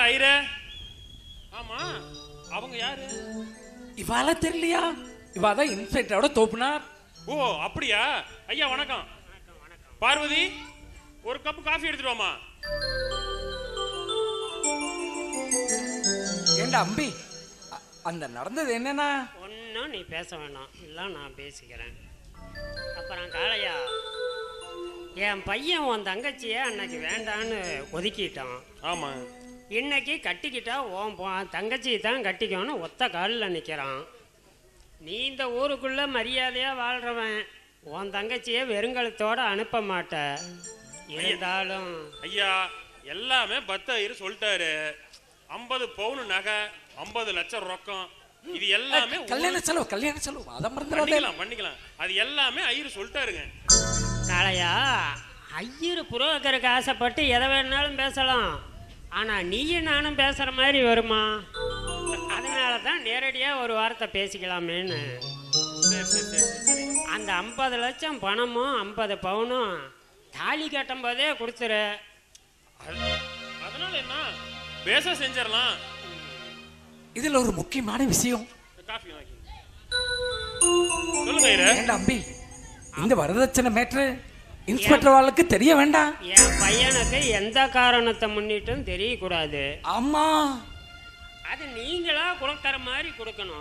ஐரே ஆமா அவங்க யாரு இவால தெரியலையா இவா தான் இன்ஸ்பெக்டரோட தோப்புனார் ஓ அப்படியா ஐயா வணக்கம் பார்வதி ஒரு கப் காஃபி எடுத்துட்டு வாமா ஏண்டா அம்பி அ- அந்த நடந்தது என்னன்னா ஒன்றும் நீ பேச வேணாம் எல்லாம் நான் பேசிக்கிறேன் அப்புறம் காளையா என் பையன் உன் தங்கச்சியை அன்னைக்கு வேண்டான்னு ஒதுக்கிட்டான் ஆமா இன்னைக்கு கட்டிக்கிட்டா உன் பொ- தங்கச்சியை தான் கட்டிக்கணும்னு ஒத்த காலில் நிற்கிறான் நீ இந்த ஊருக்குள்ள மரியாதையாக வாழ்கிறவன் உன் தங்கச்சியை வெறுங்கலத்தோட அனுப்ப மாட்ட இருந்தாலும் ஐயா எல்லாமே பத்தாயிரு சொல்லிட்டாரு ஐம்பது பவுன் நகை ஐம்பது லட்சம் ரொக்கம் இது எல்லாமே கல்யாண செலவு கல்யாண செலவு அதை மறந்துடாதே பண்ணிக்கலாம் பண்ணிக்கலாம் அது எல்லாமே ஐயர் சொல்லிட்டாருங்க காளையா ஐயர் புரோக்கருக்கு ஆசைப்பட்டு எதை வேணாலும் பேசலாம் ஆனால் நீயும் நானும் பேசுகிற மாதிரி வருமா அதனால தான் நேரடியாக ஒரு வார்த்தை பேசிக்கலாமேன்னு சரி சரி சரி சரி, சரி அந்த ஐம்பது லட்சம் பணமும் ஐம்பது பவுனும் தாலி கட்டும் போதே கொடுத்துரு அது- அதனால என்ன பேச செஞ்சிடலாம் இதுல ஒரு முக்கியமான விஷயம் காஃபி வாங்கி சொல்லுங்க ஐயரே ஏண்டா அம்பி இந்த வரதட்சணை மேட்ரு இன்ஸ்பெக்டர் வாழ்க்கு தெரிய வேண்டாம் என் பையனுக்கு எந்த காரணத்தை முன்னிட்டும் தெரியக்கூடாது ஆமா அது நீங்களா கொடுக்குற மாதிரி கொடுக்கணும்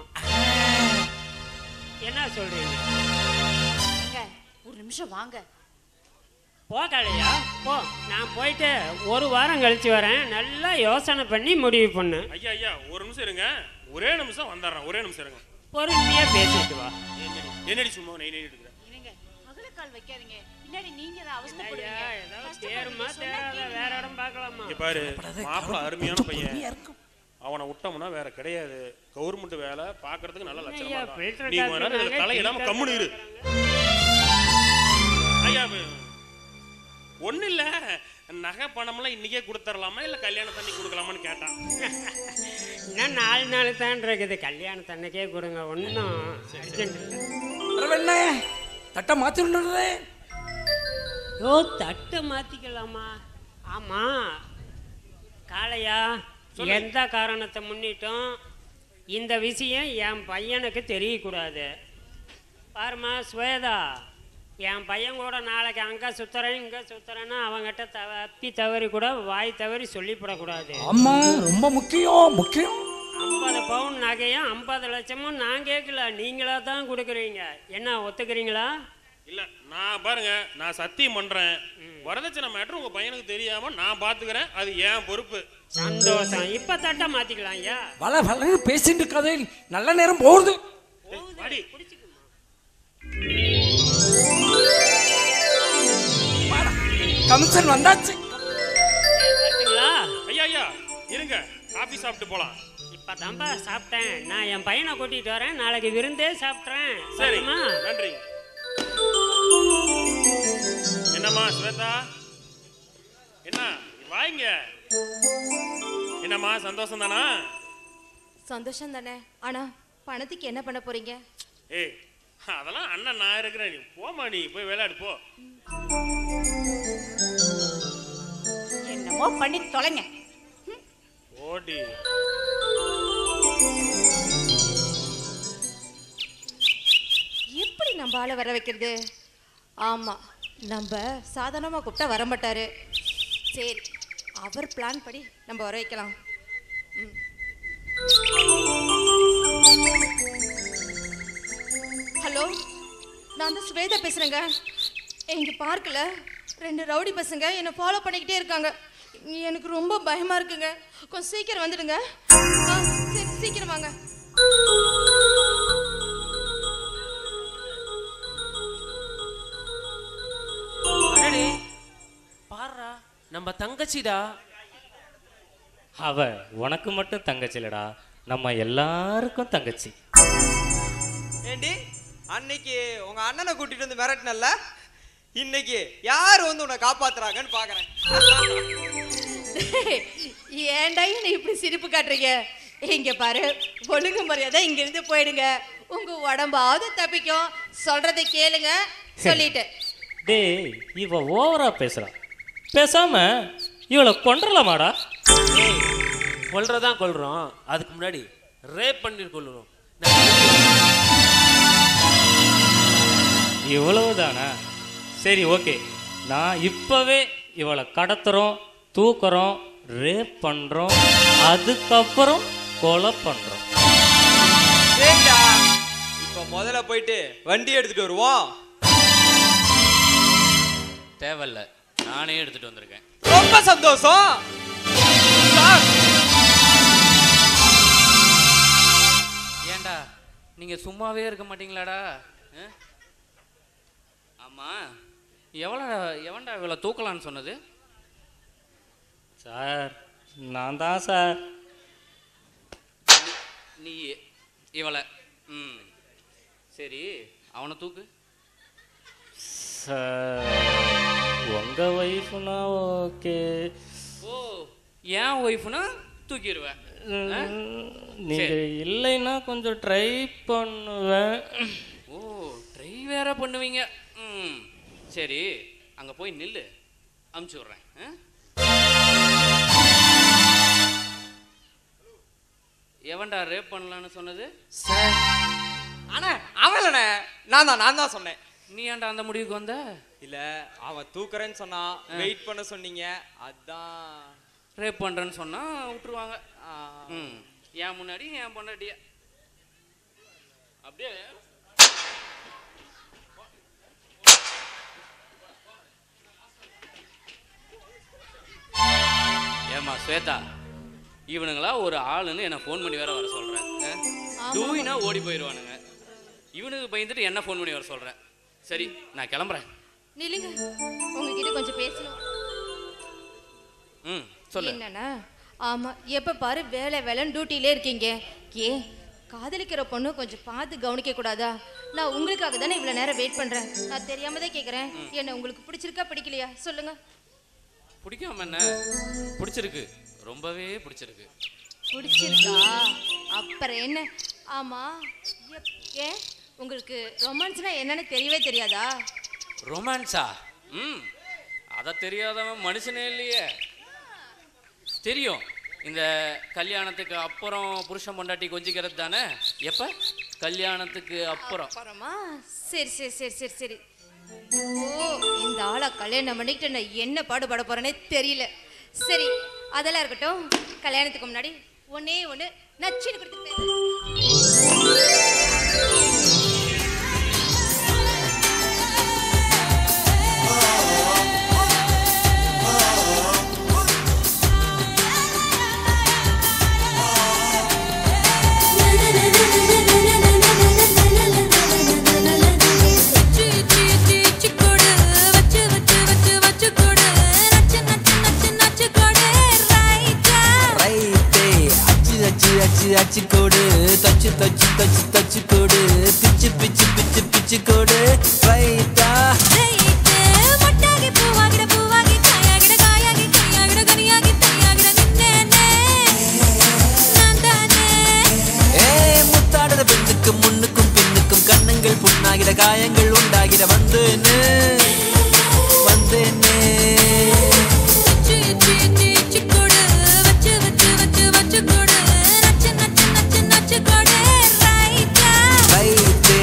என்ன சொல்றீங்க ஏங்க, ஒரு நிமிஷம் வாங்க போ காளையா போ நான் போயிட்டு ஒரு வாரம் கழிச்சு வரேன் நல்லா யோசனை பண்ணி முடிவு பண்ணு ஐயா ஐயா ஒரு நிமிஷம் இருங்க ஒரே நிமிஷம் வந்துடுறேன் ஒரே நிமிஷம் இருங்க பொறுமையா பேசிட்டு வா என்னடி என்னடி சும்மா நெய் நெய் எடுக்கிறேன் இருங்க அகலக்கால் வைக்காதீங்க பின்னாடி நீங்க தான் ஐயா அவசரப்படுவீங்க ஏதாவது தேருமா தேராத வேற இடம் பார்க்கலாமா இங்க பாரு மாப்பிள்ள அருமையான கொஞ்சம் பையன் பொறுமையா இருக்கும் அவனை விட்டோம்னா வேற கிடையாது கவர்மெண்ட் வேலை பாக்குறதுக்கு நல்ல லட்சணமா ஐயா, இருக்கான். filter நீ கொஞ்ச நேரம் இதுல காசுனாங்க, தலையிடாம filter கம்முனு இரு ஐயா ஒண்ணு இல்ல நகை பணம்லாம் இன்னைக்கே கொடுத்துடலாமா இல்ல கல்யாணம் தண்ணி கொடுக்கலாமான்னு கேட்டான் இன்னும் நாலு நாள் தான் இருக்குது கல்யாணத்தன்னைக்கே கொடுங்க ஒன்றும் அர்ஜென்ட் இல்லை என்ன தட்டை மாத்தி விடுறதே யோ தட்டு மாத்திக்கலாமா ஆமா காளையா எந்த காரணத்தை முன்னிட்டும் இந்த விஷயம் என் பையனுக்கு தெரியக்கூடாது பாருமா ஸ்வேதா என் பையன் கூட நாளைக்கு அங்கே சுத்துறேன் இங்கே சுத்துறேன்னா அவங்ககிட்ட தப்பி தவறி கூட வாய் தவறி சொல்லிவிடக்கூடாது ஆமா ரொம்ப முக்கியம் முக்கியம் ஐம்பது பவுன் நகையும் ஐம்பது லட்சமும் நான் கேட்கல நீங்களா தான் கொடுக்குறீங்க என்ன ஒத்துக்கிறீங்களா இல்ல நான் பாருங்க நான் சத்தியம் பண்றேன் வரதட்சணை மேட்ரு உங்க பையனுக்கு தெரியாம நான் பாத்துக்கிறேன் அது என் பொறுப்பு சந்தோஷம் இப்போ தட்டை மாற்றிக்கலாம் ஐயா வள வளன்னு பேசிட்டு இருக்காதே நல்ல நேரம் போகுது ஏய், வாடி கமிஷன் வந்தாச்சு வரட்டுங்களா ஐயா ஐயா இருங்க காஃபி சாப்பிட்டு போலாம் இப்போ தான்ப்பா சாப்பிட்டேன் நான் என் பையனை கூட்டிகிட்டு வரேன் நாளைக்கு விருந்தே சாப்பிட்றேன் சரி சரிம்மா நன்றி என்னம்மா ஸ்வேதா என்ன வாங்க என்னம்மா சந்தோஷம் தானா சந்தோஷம் தானே ஆனா பணத்துக்கு என்ன பண்ண போறீங்க ஏய் அதெல்லாம் அண்ணன் நான் இருக்கிறேன் நீ போம்மா நீ போய் விளையாடு போ என்னமோ பண்ணி தொலைங்க ஓடி எப்படி நம்ம ஆளை வர வைக்கிறது ஆமா நம்ம சாதாரணமா கூப்பிட்டா வர மாட்டாரு சரி அவர் பிளான் படி நம்ம வர வைக்கலாம் ம். ஹலோ நான் தான் ஸ்வேதா பேசுறேங்க எங்க பார்க்கல ரெண்டு ரவுடி பசங்க என்னை ஃபாலோ பண்ணிக்கிட்டே இருக்காங்க எனக்கு ரொம்ப பயமா இருக்குங்க கொஞ்சம் சீக்கிரம் வந்துடுங்க ஆ, சரி சீக்கிரம் வாங்க அடடே பாருடா நம்ம தங்கச்சிடா அவ உனக்கு மட்டும் தங்கச்சி இல்லடா நம்ம எல்லாருக்கும் தங்கச்சி ஏண்டி அன்னைக்கு உங்க அண்ணனை கூட்டிட்டு வந்து மிரட்டினல்ல இன்னைக்கு யார் வந்து உன்னை காப்பாத்துறாங்கன்னு பாக்குறேன் ஏன்டா என்னை இப்படி சிரிப்பு காட்டுறீங்க இங்க பாரு ஒழுங்கு மரியாதை இங்க இருந்து போயிடுங்க உங்க உடம்பாவது தப்பிக்கும் சொல்றதை கேளுங்க சொல்லிட்டேன் டேய் இவ ஓவரா பேசுறா பேசாம இவளை கொன்றலாமாடா ஏய் கொல்றதான் கொல்றோம் அதுக்கு முன்னாடி ரேப் பண்ணி கொள்ளணும் இவ்வளவுதானா சரி ஓகே நான் இப்பவே இவளை கடத்துறோம் தூக்குறோம் ரேப் பண்றோம் அதுக்கப்புறம் கொலை பண்றோம் சரிடா இப்போ முதல்ல போயிட்டு வண்டி எடுத்துட்டு வருவோம் தேவையில்ல நானே எடுத்துட்டு வந்திருக்கேன் ரொம்ப சந்தோஷம் சார், ஏன்டா நீங்க சும்மாவே இருக்க மாட்டீங்களாடா ஆ? ஆமா எவ்வளோ எவன்டா இவ்வளோ தூக்கலான்னு சொன்னது சார் நான் தான் சார் நீ இவளை ம் சரி அவனை தூக்கு சார் உங்க ஒய்ஃப்னா ஓகே ஓ ஏன் ஒய்ஃப்னா தூக்கிடுவேன் ஆ? நீங்க இல்லைன்னா கொஞ்சம் ட்ரை பண்ணுவேன் ஓ ட்ரை வேற பண்ணுவீங்க ம் சரி அங்கே போய் நில்லு அமுச்சு விட்றேன் ஆ? எவன்டா ரேப் பண்ணலான்னு சொன்னது சார் அண்ணா அவன் இல்லைண்ணே நான் தான் நான் தான் சொன்னேன் நீ ஏன்டா அந்த முடிவுக்கு வந்த இல்ல அவன் தூக்குறேன்னு சொன்னான் வெயிட் பண்ண சொன்னீங்க அதான் ரேப் பண்ணுறேன்னு சொன்னா விட்டுருவாங்க ஆ, ம் என் முன்னாடி என் பொண்டாட்டிய அப்படியே ஏமா ஸ்வேதா இவனுங்களா ஒரு ஆளுன்னு என்ன ஃபோன் பண்ணி வேற வர சொல்றேன் டூயினா ஓடி போயிடுவானுங்க இவனுக்கு பயந்துட்டு என்ன ஃபோன் பண்ணி வர சொல்றேன் சரி நான் கிளம்புறேன் நில்லுங்க உங்ககிட்ட கொஞ்சம் பேசணும் ம் சொல்லு என்னண்ணா ஆமா எப்ப பாரு வேலை வேலைன்னு டியூட்டிலே இருக்கீங்க ஏ காதலிக்கிற பொண்ணு கொஞ்சம் பார்த்து கவனிக்க கூடாதா நான் உங்களுக்காக தானே இவ்வளவு நேரம் வெயிட் பண்றேன் நான் தெரியாம தான் கேக்குறேன் என்ன உங்களுக்கு பிடிச்சிருக்கா பிடிக்கலையா சொல்லுங்க பிடிக்காம என்ன பிடிச்சிருக்கு ரொம்பவே பிடிச்சிருக்கு பிடிச்சிருக்கா அப்புறம் என்ன ஆமா எப்- ஏன் உங்களுக்கு ரொமான்ஸ்னா என்னன்னு தெரியவே தெரியாதா ரொமான்ஸா ம் அதை தெரியாதவன் மனுஷனே இல்லையே தெரியும் இந்த கல்யாணத்துக்கு அப்புறம் புருஷன் பொண்டாட்டி கொஞ்சிக்கிறது தானே எப்ப கல்யாணத்துக்கு அப்புறம் அப்புறமா சரி சரி சரி சரி சரி ஓ இந்த ஆளை கல்யாணம் பண்ணிக்கிட்டு நான் என்ன பாடுபட போறேனே தெரியல சரி அதெல்லாம் இருக்கட்டும் கல்யாணத்துக்கு முன்னாடி ஒன்னே ஒன்று நச்சுன்னு கொடுத்து பேச ரைட்டே அச்சு அச்சு அச்சு அச்சு கோடு தச்சு தச்சு தச்சு தச்சு கோடு பிச்சு பிச்சு பிச்சு பிச்சு கோடு ரைட்டா ஏ முத்தாடுற பெண்ணுக்கு முன்னுக்கும் பின்னுக்கும் கண்ணங்கள் புண்ணாகிற காயங்கள் உண்டாகிற வந்தேன்னு வந்தேனே ரைட்டே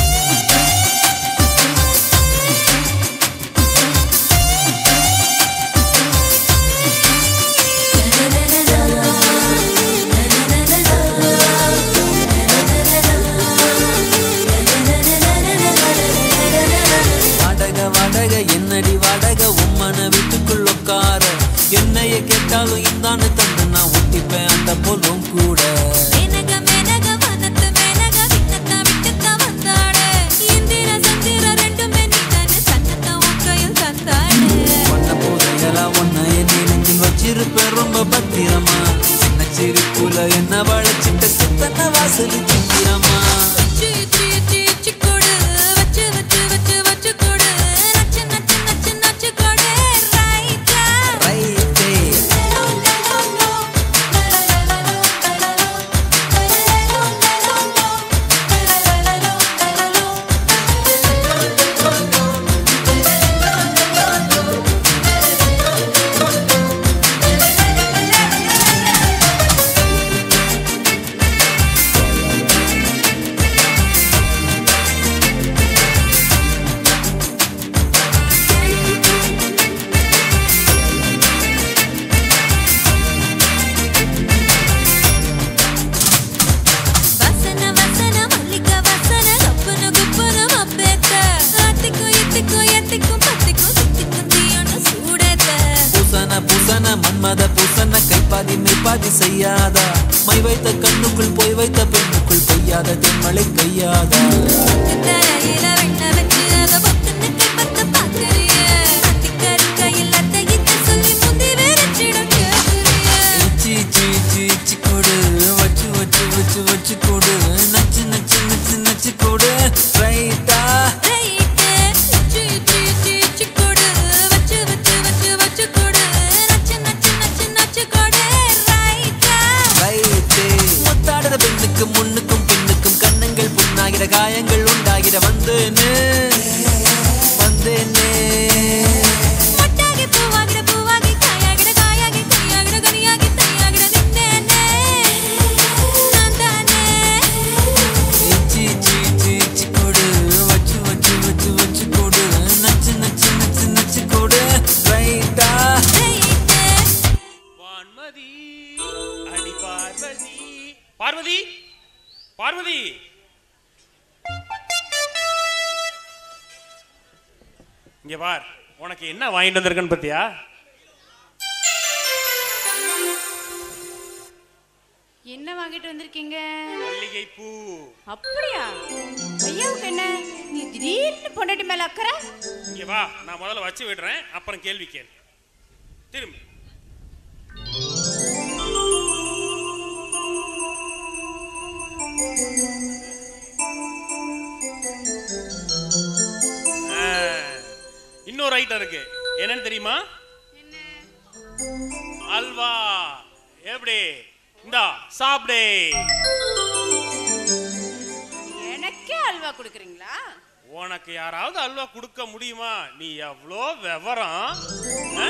வாடகை வாடகை என்னடி வாடகை உம்மன வீட்டுக்குள் உட்கார என்னைய கேட்டாலும் இந்தான்னு தந்து நான் ஒட்டிப்பேன் அந்த பொருளும் கூட பண்ண போதையெல்லாம் ஒன்ன என் நெஞ்சில் வச்சிருப்பேன் ரொம்ப பத்திரமா சின்ன சிரிப்புல என்ன வளைச்சிட்ட சித்தன வாசல் சித்திரமா ரைட்டே பூசன மன்மத பூசன கைப்பாதி மெய்ப்பாதி செய்யாதா மை வைத்த கண்ணுக்குள் போய் வைத்த பெண்ணுக்குள் பெய்யாத தென்மழை கையாதா தரையில வெண்ண வச்சு அத பொத்துன்னு கைப்பத்த பாக்குறிய அத்திக்கறி கையில் அத்தை இத்த சொல்லி முந்தி வெறிச்சிடும் கேக்குறிய இச்சி இச்சி இச்சி இச்சி கொடு வச்சு வச்சு வச்சு வச்சு கொடு நச்சு நச்சு நச்சு நச்சு கொடு ரைட்டா ரைட்டு இச்சு இச்சு இச்சு இச்சு கொடு வச்சு வச்சு வச்சு வச்சு கொடு நச்சு நச்சு நச்சு நச்சு கொடு ரைட்டா ரைட்டே முத்தாடுற பெண்ணுக்கு முன்னுக்கும் பின்னுக்கும் கண்ணங்கள் புண்ணாகிற காயங்கள் உண்டாகிற வந்தேனே வந்தேனே மொட்டாகி பூவாகிற பூவாகி காயாகிற காயாகி கையாகிற கனியாகி தையாகிற நின்றேனே நான் தானே இச்சி இச்சி இச்சி இச்சி கொடு வச்சு வச்சு வச்சு வச்சு கொடு நச்சு நச்சு நச்சு நச்சு கொடு ரைட்டா ரைட்டு வான்மதி அடி பார்வதி பார்வதி பார்வதி இங்க பார் உனக்கு என்ன வாங்கிட்டு வந்திருக்கேன்னு பத்தியா என்ன வாங்கிட்டு வந்திருக்கீங்க மல்லிகை பூ அப்படியா ஐயாவுக்கு என்ன நீ திடீர்னு பொண்டாட்டி மேல அக்கறை இங்க வா நான் முதல்ல வச்சு விடுறேன் அப்புறம் கேள்வி கேள் திரும்ப ஆ, இன்னொரு ஐட்டம் இருக்கு என்னன்னு தெரியுமா அல்வா எப்படி இந்தா சாப்பிடு எனக்கே அல்வா கொடுக்குறீங்களா உனக்கு யாராவது அல்வா கொடுக்க முடியுமா நீ எவ்வளோ விவரம் ஆ?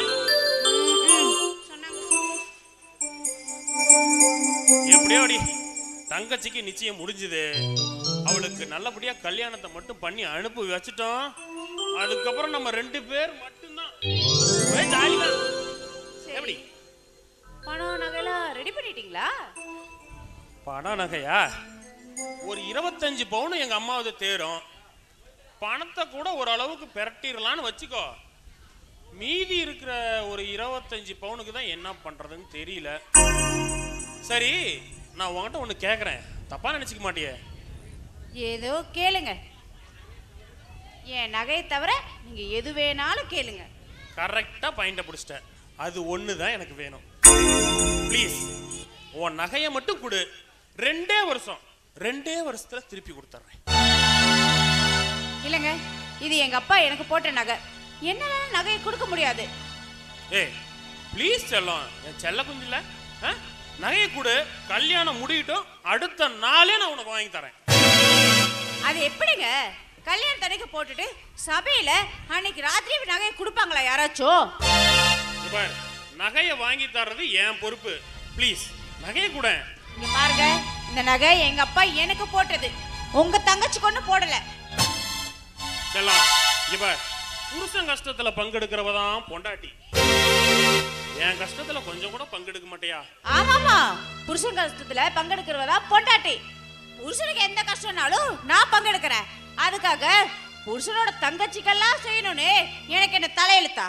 எப்படியோ அடி தங்கச்சிக்கு நிச்சயம் முடிஞ்சுது அவளுக்கு நல்லபடியா கல்யாணத்தை மட்டும் பண்ணி அனுப்பி வச்சுட்டோம் அதுக்கப்புறம் நம்ம ரெண்டு பேர் மட்டும்தான் ஒரே ஜாலி தான் எப்படி பணம் நகைலாம் ரெடி பண்ணிட்டீங்களா பண நகையா ஒரு இருபத்தஞ்சு பவுன் எங்க அம்மாவது தேரும் பணத்தை கூட ஓரளவுக்கு பிரட்டிடலான்னு வச்சுக்கோ மீதி இருக்கிற ஒரு இருபத்தஞ்சு பவுனுக்கு தான் என்ன பண்றதுன்னு தெரியல சரி நான் உன்கிட்ட ஒன்று கேட்குறேன் தப்பா நினைச்சுக்க மாட்டியே ஏதோ கேளுங்க என் நகையை தவிர நீங்க எது வேணாலும் கேளுங்க கரெக்டாக பாயிண்ட பிடிச்சிட்டேன் அது ஒன்று தான் எனக்கு வேணும் ப்ளீஸ் உன் நகையை மட்டும் கொடு ரெண்டே வருஷம் ரெண்டே வருஷத்துல திருப்பி கொடுத்துட்றேன் இல்லைங்க இது எங்க அப்பா எனக்கு போட்ட நகை என்னால நகையை கொடுக்க முடியாது ஏய் ப்ளீஸ் செல்லம் என் செல்ல குஞ்சில நகையை கொடு கல்யாணம் முடியட்டும் அடுத்த நாளே நான் உனக்கு வாங்கி தரேன் அது எப்படிங்க கல்யாண தடைக்கு போட்டுட்டு சபையில அன்னைக்கு ராத்திரி நகையை கொடுப்பாங்களா யாராச்சும் இங்க பாரு நகையை வாங்கி தர்றது என் பொறுப்பு ப்ளீஸ் நகையை கூட இங்க பாருங்க இந்த நகை எங்க அப்பா எனக்கு போட்டது உங்க தங்கச்சி கொண்டு போடல செல்லம் இங்க பாரு புருஷன் கஷ்டத்துல பங்கெடுக்கிறவ தான் பொண்டாட்டி என் கஷ்டத்துல கொஞ்சம் கூட பங்கெடுக்க மாட்டியா ஆமாமா புருஷன் கஷ்டத்துல பங்கெடுக்கிறவதா பொண்டாட்டி புருஷனுக்கு எந்த கஷ்டம்னாலும் நான் பங்கெடுக்கிறேன் அதுக்காக புருஷனோட தங்கச்சிக்கெல்லாம் செய்யணும்னு எனக்கு என்ன தலையெழுத்தா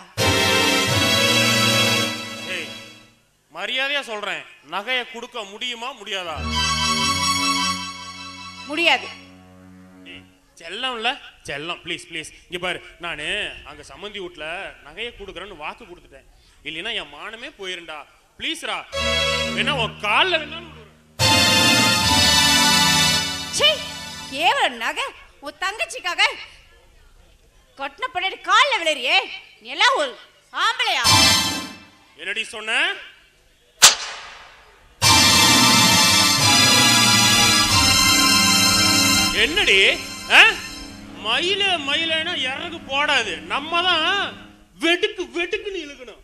ஏய் மரியாதையா சொல்றேன் நகையை கொடுக்க முடியுமா முடியாதா முடியாது ஏய், செல்லம் இல்ல செல்லம் ப்ளீஸ் ப்ளீஸ் இங்க பாரு நானு அங்க சம்மந்தி வீட்ல நகையை கொடுக்குறேன்னு வாக்கு கொடுத்துட்டேன் இல்லைன்னா என் மானமே போயிருண்டா ப்ளீஸ்ரா வேணா உன் காலில் வேணாலும் விழுறேன். ச்சீ கேவலம் நகை உன் தங்கச்சிக்காக கொட்டின பண்ணிட்டு காலில் விழுறியே நீ எல்லாம் ஒரு ஆம்பளையா என்னடி சொன்ன என்னடி ஆ? மயில மயிலனா இறகு போடாது நம்ம தான் வெடுக்கு வெடுக்குன்னு இழுக்கணும்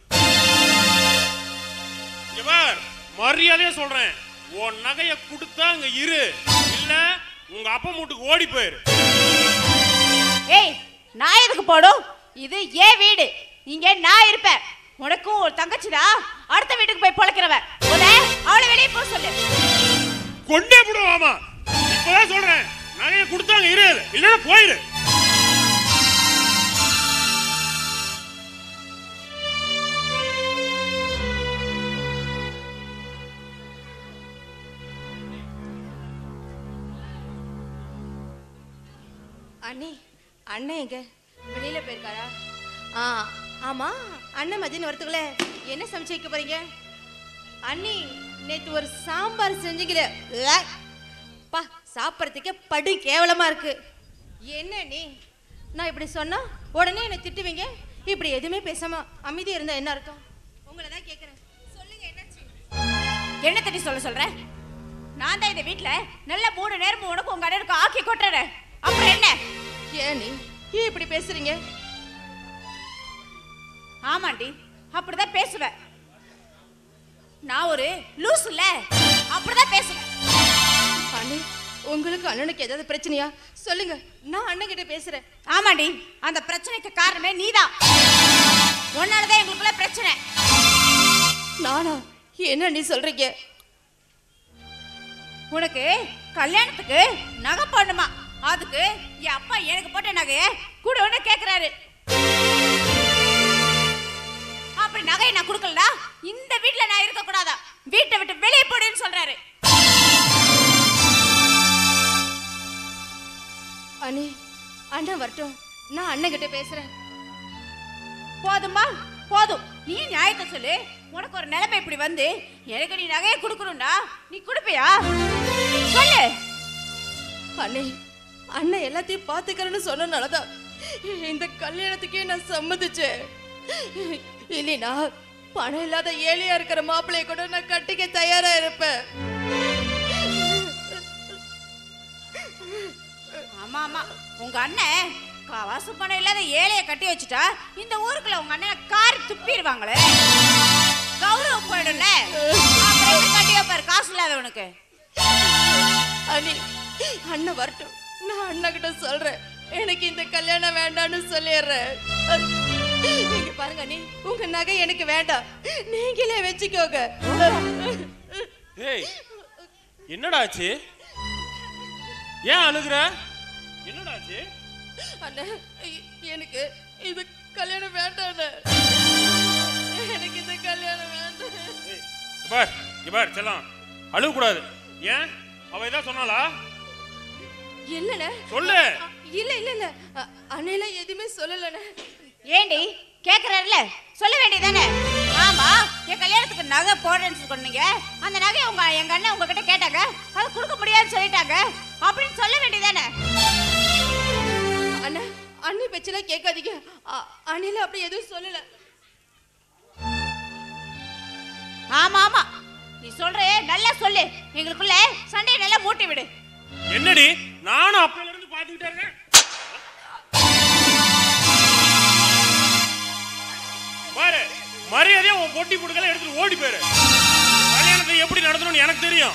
இங்க பார் மரியாதையா சொல்றேன் உன் நகைய கொடுத்தா அங்க இரு இல்ல உங்க அப்பா வீட்டுக்கு ஓடி போயிரு ஏய் நான் எதுக்கு போடும் இது ஏன் வீடு இங்க நான் இருப்பேன் உனக்கும் ஒரு தங்கச்சிடா அடுத்த வீட்டுக்கு போய் பொழைக்கிறவ உத அவளை வெளியே போக சொல்லு கொண்டே விடுவாமா இப்பதான் சொல்றேன் நகைய கொடுத்தாங்க இரு இல்லைன்னா போயிரு அண்ணி அண்ணன் எங்க வெளியில போயிருக்காரா ஆ ஆமா அண்ணன் மதியம் வரத்துக்குள்ள என்ன சமைச்சு வைக்க போறீங்க அண்ணி நேத்து ஒரு சாம்பார் செஞ்சீங்களே உவ்வே. பா சாப்பிட்றதுக்கே படு கேவலமா இருக்கு என்ன நீ நான் இப்படி சொன்னா உடனே என்னை திட்டுவீங்க இப்படி எதுவுமே பேசாம அமைதியா இருந்தா என்ன அர்த்தம் உங்களை தான் கேட்குறேன் சொல்லுங்க என்னாச்சு என்ன தட்டி சொல்ல சொல்ற நான் தான் இந்த வீட்ல நல்ல மூணு நேரம் உனக்கு உங்க அண்ணனுக்கு ஆக்கி கொட்டுறேன் அப்புறம் என்ன ஏன் நீ ஏன் இப்படி பேசுறீங்க ஆமாண்டி அப்படிதான் பேசுவேன் நான் ஒரு லூஸ் இல்ல அப்படிதான் பேசுவேன் அண்ணி உங்களுக்கு அண்ணனுக்கு ஏதாவது பிரச்சனையா சொல்லுங்க நான் அண்ணன் கிட்ட பேசுறேன் ஆமாண்டி அந்த பிரச்சனைக்கு காரணமே நீதான் உன்னாலதான் எங்களுக்குள்ள பிரச்சனை நானா என்ன நீ சொல்றீங்க உனக்கு கல்யாணத்துக்கு நகை போடணுமா அதுக்கு என் அப்பா எனக்கு போட்ட நகைய கொடுன்னு கேக்குறாரு அப்படி நகையை நான் கொடுக்கலனா இந்த வீட்ல நான் இருக்க கூடாதா வீட்டை விட்டு வெளியே போடுன்னு சொல்றாரு அண்ணி அண்ணன் வரட்டும் நான் அண்ணன் கிட்ட பேசுறேன் போதுமா போதும் நீ நியாயத்தை சொல்லு உனக்கு ஒரு நிலைமை இப்படி வந்து எனக்கு நீ நகையை கொடுக்கணும்டா நீ கொடுப்பியா சொல்லு அண்ணே அண்ணன் எல்லாத்தையும் பாத்துக்கிறேன்னு சொன்னனாலதான் இந்த கல்யாணத்துக்கே நான் சம்மதிச்சேன் இல்லைனா பணம் இல்லாத ஏழையா இருக்கிற மாப்பிள்ளைய கூட நான் கட்டிக்க தயாரா இருப்பேன் ஆமா ஆமா உங்க அண்ணன் காசு பணம் இல்லாத ஏழைய கட்டி வச்சுட்டா இந்த ஊருக்குள்ள உங்க அண்ணனை காரி துப்பிடுவாங்களே கௌரவம் போயிடும்ல அப்புறம் எப்படி கட்டி வைப்பாரு காசு இல்லாதவனுக்கு அண்ணி அண்ணன் வரட்டும் நான் அண்ணன் கிட்ட சொல்றேன் எனக்கு இந்த கல்யாணம் வேண்டாம்னு சொல்லிடுறேன் இங்க பாருங்க அண்ணி உங்க நகை எனக்கு வேண்டாம் நீங்களே வச்சுக்கோங்க ஏய் என்னடா ஆச்சு ஏன் அழுகுற என்னடா ஆச்சு அண்ணன் எ- எனக்கு இது கல்யாணம் வேண்டாம் அண்ணே. எனக்கு இந்த கல்யாணம் வேண்டாம் இங்க பார் இங்க பார் செல்லம் அழுக கூடாது ஏன் அவ ஏதாவது சொன்னாளா இல்லண்ணே சொல்லு இல்ல இல்ல இல்ல அ- அண்ணெல்லாம் எதுவுமே சொல்லலண்ணே ஏண்டி கேக்குறாருல சொல்ல வேண்டியதானே ஆமா என் கல்யாணத்துக்கு நகை போடுறேன்னு சொன்னீங்க அந்த நகையை உங்க எங்க அண்ணன் உங்ககிட்ட கேட்டாங்க அதை கொடுக்க முடியாதுன்னு சொல்லிட்டாங்க அப்படின்னு சொல்ல வேண்டியதானே அண்ணா அண்ணி பேச்செல்லாம் கேட்காதீங்க அ- அண்ணில அப்படி எதுவும் சொல்லல ஆமா ஆமா நீ சொல்ற நல்லா சொல்லு எங்களுக்குள்ள சண்டையை நல்லா மூட்டி விடு என்னடி நானும் அப்பையில இருந்து பாத்துக்கிட்டே இருக்கேன் பாரு மரியாதையா உன் பொட்டி புடுக்கல எடுத்துட்டு ஓடி போயிரு கல்யாணத்தை எப்படி நடத்தணும்னு எனக்கு தெரியும்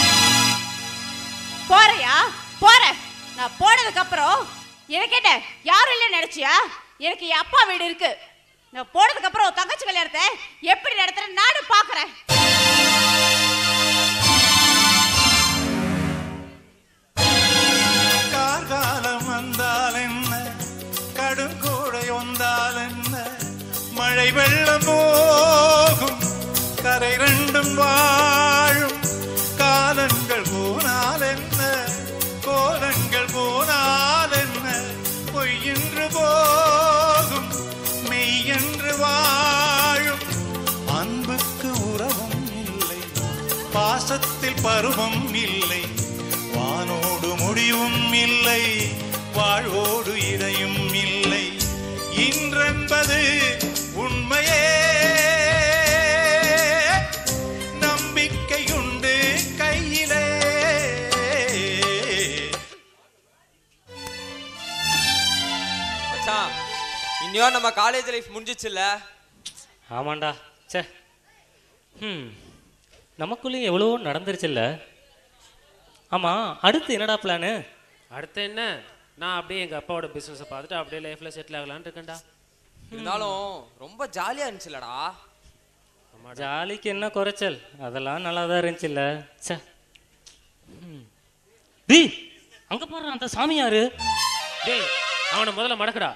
போறியா போற நான் போனதுக்கு அப்புறம் எனக்கு என்ன யாரும் இல்லை நினைச்சியா எனக்கு என் அப்பா வீடு இருக்கு நான் போனதுக்கு அப்புறம் உன் தங்கச்சி கல்யாணத்தை எப்படி நடத்துறேன் நானும் பாக்குறேன் கார்காலம் வந்தால் என்ன கடுங்கோடை வந்தால் என்ன மழை வெள்ளம் போகும் கரை ரெண்டும் வாழும் காலங்கள் போனால் என்ன கோலங்கள் போனால் என்ன பொய்யென்று போகும் மெய்யென்று வாழும் அன்புக்கு உறவும் இல்லை பாசத்தில் பருவம் இல்லை வானோடு முடிவும் இல்லை வாழ்வோடு இடையும் இல்லை இன்றென்பது உண்மையே நம்பிக்கையுண்டு கையிலே மச்சான் இன்னையோட நம்ம காலேஜ் லைஃப் முடிஞ்சிச்சுல்ல ஆமாண்டா ச்சே ம் நமக்குள்ளேயும் எவ்வளவோ நடந்துருச்சுல்ல ஆமாம் அடுத்து என்னடா பிளானு அடுத்து என்ன நான் அப்படியே எங்க அப்பாவோட பிசினஸை பார்த்துட்டு அப்படியே லைஃப்ல செட்டில் ஆகலான்னு இருக்கேன்டா இருந்தாலும் ரொம்ப ஜாலியா இருந்துச்சுலடா ஜாலிக்கு என்ன குறைச்சல் அதெல்லாம் நல்லா தான் இருந்துச்சுல்ல ச்சே ம். டேய் அங்க பாரு அந்த சாமியாரு டேய் அவனை முதல்ல மடக்குடா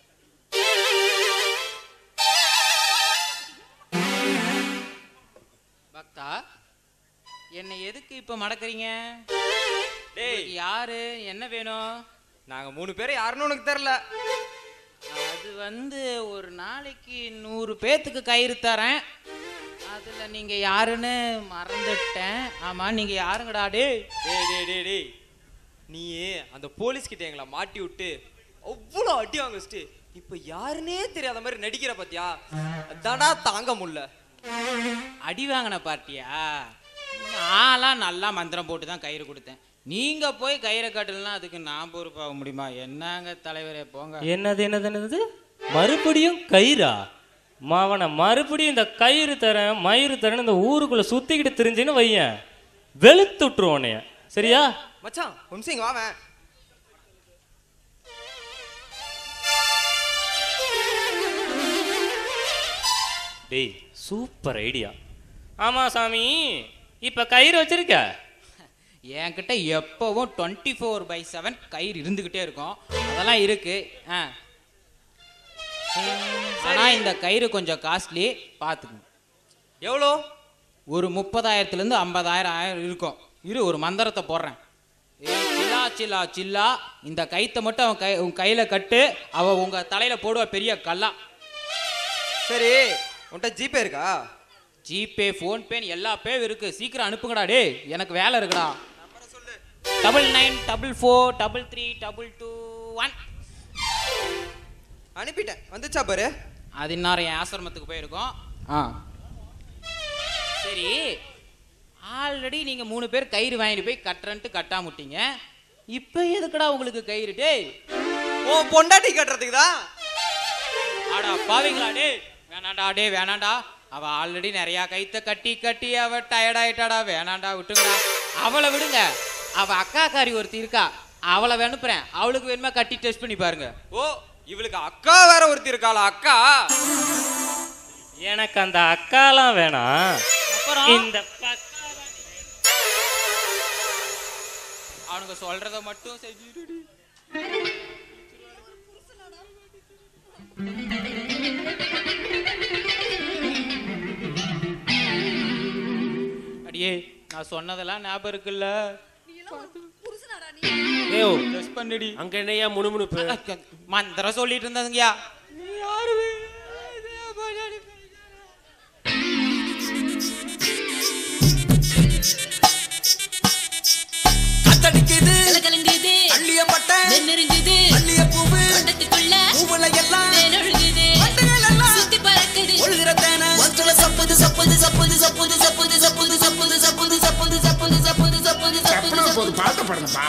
பக்தா என்னை எதுக்கு இப்ப மடக்கறீங்க டேய் உங்களுக்கு யாரு என்ன வேணும் நாங்க மூணு பேரும் யாருன்னு உனக்கு தெரில அது வந்து ஒரு நாளைக்கு நூறு பேத்துக்கு கயிறு தரேன் அதுல நீங்க யாருன்னு மறந்துட்டேன் ஆமா நீங்க யாருங்கடா டே டேய் டேய் டேய் டேய் நீ அந்த போலீஸ் கிட்ட எங்களை மாட்டி விட்டு அவ்வளோ அடி வாங்க வச்சுட்டு இப்போ யாருன்னே தெரியாத மாதிரி நடிக்கிற பாத்தியா அதாடா தாங்க முடியல அடி வாங்கின பார்ட்டியா நான்லாம் நல்லா மந்திரம் போட்டு தான் கயிறு கொடுத்தேன் நீங்க போய் கயிறை கட்டலாம் அதுக்கு நான் பொறுப்பாக முடியுமா என்னங்க தலைவரே போங்க என்னது என்னது என்னது மறுபடியும் கயிறா மாவன மறுபடியும் இந்த கயிறு தரேன் மயிறு தரேன் இந்த ஊருக்குள்ள சுத்திக்கிட்டு தெரிஞ்சுன்னு வையேன் வெளுத்து விட்டுருவோம் உன்னைய சரியா மச்சான் வம்சி இங்க வாவேன் டேய் சூப்பர் ஐடியா ஆமா சாமி இப்ப கயிறு வச்சிருக்க என்கிட்ட எப்பவும் டுவெண்ட்டி ஃபோர் பை செவன் கயிறு இருந்துக்கிட்டே இருக்கும் அதெல்லாம் இருக்கு ஆ ஆனா இந்த கயிறு கொஞ்சம் காஸ்ட்லி பார்த்துக்கங்க எவ்வளோ ஒரு முப்பதாயிரத்துலேருந்து ஐம்பதாயிரம் ஆயிரம் இருக்கும் இரு ஒரு மந்திரத்தை போடுறேன் ஏ சில்லா சில்லா சில்லா இந்த கைத்தை மட்டும் அவன் கை உன் கையில் கட்டு அவ உங்க தலையில போடுவா பெரிய கல்லா சரி உன்கிட்ட ஜிபே இருக்கா ஜிபே ஃபோன்பேன்னு எல்லா பேவும் இருக்கு சீக்கிரம் அனுப்புங்கடா டேய் எனக்கு வேலை இருக்குடா double nine double four double three double two one அனுப்பிட்டேன் வந்துச்சா பாரு அது இன்னாரம் என் ஆசிரமத்துக்கு போயிருக்கோம் ஆ சரி ஆல்ரெடி நீங்க மூணு பேர் கயிறு வாங்கிட்டு போய் கட்டுறன்ட்டு கட்டாம விட்டீங்க இப்போ எதுக்குடா உங்களுக்கு கயிறு டேய் ஓ பொண்டாட்டி கட்டுறதுக்கு தான் ஆடா பாவீங்களா டேய் வேணாண்டா டேய் வேணாண்டா அவ ஆல்ரெடி நிறைய கைத்த கட்டி கட்டி அவ டயர்ட் ஆயிட்டாடா வேணாண்டா விட்டுங்கடா அவளை விடுங்க அவ அக்காக்காரி ஒருத்தி இருக்கா அவளை அனுப்புறேன் அவளுக்கு வேணுமா கட்டி டெஸ்ட் பண்ணி பாருங்க ஓ இவளுக்கு அக்கா வேற ஒருத்தி இருக்காளா அக்கா எனக்கு அந்த அக்காலாம் வேணாம் அப்புறம் இந்த அவனுங்க சொல்றத மட்டும் செஞ்சுடுடி அடியே நான் சொன்னதெல்லாம் ஞாபகம் இருக்குல்ல ஏய் டெஸ்ட் பண்ணுடி அங்க என்னையா முணுமுணுப்பு மந்திரம் சொல்லிட்டு இருந்ததுங்கயா காத்தடிக்குது கலகலங்குது அள்ளிய பட்டை நெருங்குது அள்ளிய பூவு வட்டத்துக்குள்ள பூவுல எல்லாம் வேலொழுகுது வண்டுகள் எல்லாம் சுத்தி பறக்குது ஒழுகிற தேனை வத்துல சப்புது சப்புது சப்புது சப்புது சப்புது சப்புது சப்புது சப்புது சப்புது சப்புது சப்புது சப்புது சப்புது போது பாட்டு பாடுங்கப்பா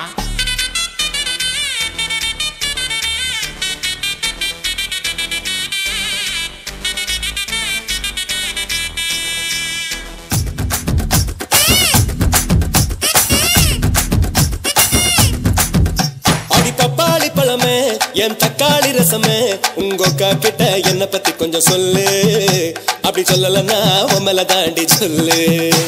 அடி பப்பாளி பழமே என் தக்காளி ரசமே உங்க அக்கா கிட்ட என்ன பத்தி கொஞ்சம் சொல்லு அப்படி சொல்லலன்னா உம்மல தாண்டி சொல்லு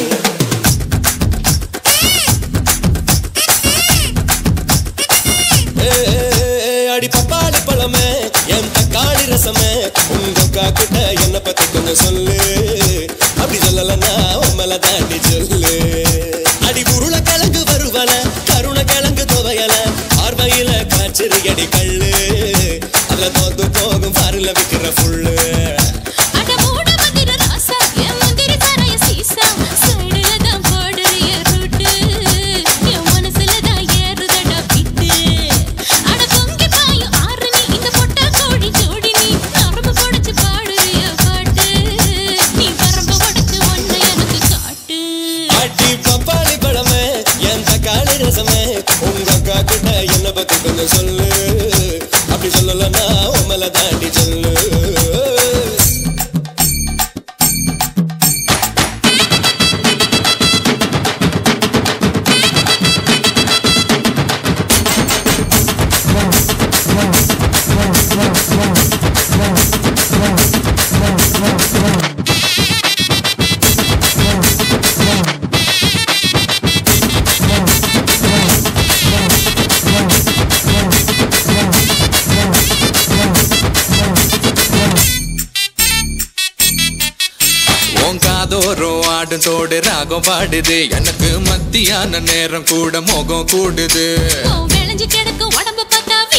ஏ, ஏ, ஏ, அடி பப்பாளி பழமே என் தக்காளி ரசமே உங்க அக்கா கிட்ட என்ன பத்தி கொஞ்சம் சொல்லு அப்படி சொல்லலன்னா உம்மல தாண்டி சொல்லு அடி உருளை கிழங்கு வருவல கருணை கிழங்கு துவையல பார்வையில காய்ச்சறி அடி கல்லு அதுல தோத்து போகும் பாருல விக்கிற புல்லு அட மூட மந்திர ராசா என் மந்திர சரைய சீசா சைடுல தான் போடுறிய ரூட்டு என் மனசுல தான் ஏறுதடா பிட்டு அட பொங்கி பாயும் ஆறு நீ இந்த பொட்டா கோழி ஜோடி நீ நரம்பு புடைச்சு பாடுறிய பாட்டு நீ பரம்பு உடைச்சு ஒண்ணு எனக்கு காட்டு அடி பப்பாளி பழமே என் தக்காளி ரசமே உங்க அக்கா கிட்ட என்ன பத்தி கொஞ்சம் சொல்லு அப்படி சொல்லலன்னா உம்மல தாண்டி சொல்லு உன் காதோறும் ஆடும் தோடு ராகம் பாடுது எனக்கு மத்தியான நேரம் கூட மோகம் கூடுது உன் விளைஞ்சு கிடக்கும் உடம்பு பார்த்தா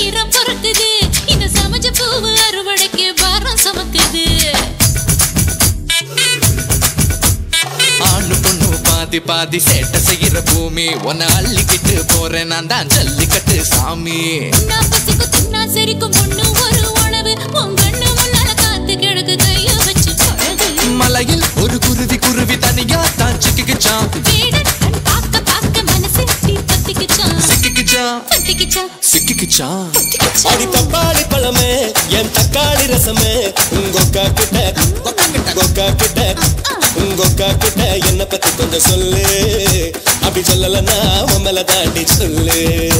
பாதி பாதி சேட்டை செய்யற பூமி உன்னை அள்ளிக்கிட்டு போறேன் நான் தான் ஜல்லிக்கட்டு சாமி நான் பசிக்கு தின்னா சிரிக்கும் பொண்ணு ஒரு உணவு உன் கண்ணு முன்னால காத்து கிழக்கு கைய வச்சு பழகு மலையில் ஒரு குருவி குருவி தனியா தான் சிக்கிக்கிச்சான் வீடன் கண் பார்க்க பார்க்க மனசு தீ பத்திக்கிச்சான் சிக்கிக்கிச்சான் பத்திக்கிச்சான் சிக்கிக்கிச்சான் அடி பப்பாளி பழமே என் தக்காளி ரசமே உங்கொக்கா கிட்ட கொக்கா கிட்ட உங்கொக்கா கிட்ட என்ன பத்தி கொஞ்சம் சொல்லு அப்படி சொல்லலன்னா உன் மேல தாண்டி சொல்லு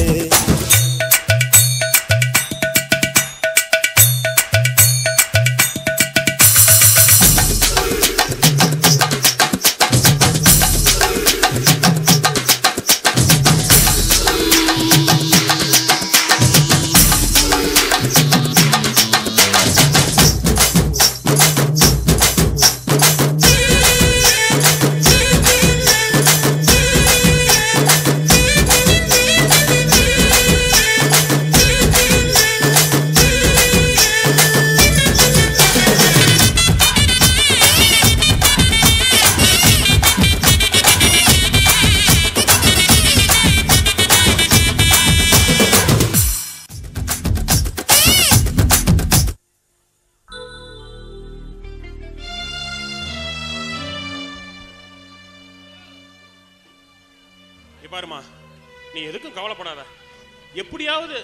இங்க பாருமா நீ எதுக்கும் கவலைப்படாத எப்படியாவது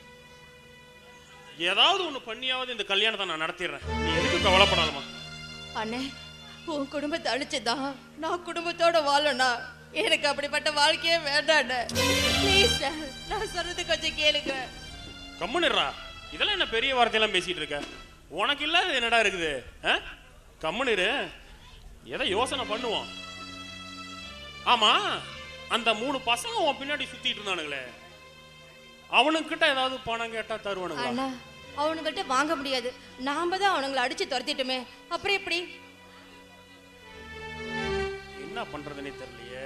ஏதாவது ஒண்ணு பண்ணியாவது இந்த கல்யாணத்தை நான் நடத்திடுறேன் நீ எதுக்கும் கவலைப்படாதம்மா அண்ணே உன் குடும்பத்தை அழிச்சுதான் நான் குடும்பத்தோட வாழணும் எனக்கு அப்படிப்பட்ட வாழ்க்கையே வேண்டாண்ணே ப்ளீஸ் நான் சொல்றது கொஞ்சம் கேளுங்க கம்முன்னுறா இதெல்லாம் என்ன பெரிய வார்த்தையெல்லாம் பேசிட்டு இருக்க உனக்கு இல்லாத என்னடா இருக்குது ஆ? கம்முனிரு எதை யோசனை பண்ணுவோம் ஆமா அந்த மூணு பசங்க உன் பின்னாடி சுத்திட்டு இருந்தானுங்களே அவனுக்கிட்ட ஏதாவது பணம் கேட்டா தருவானுங்களா அண்ணா அவனுங்கள்ட்ட வாங்க முடியாது நாம தான் அவனுங்களை அடிச்சு துரத்திட்டுமே அப்புறம் எப்படி என்ன பண்றதுன்னே தெரியலையே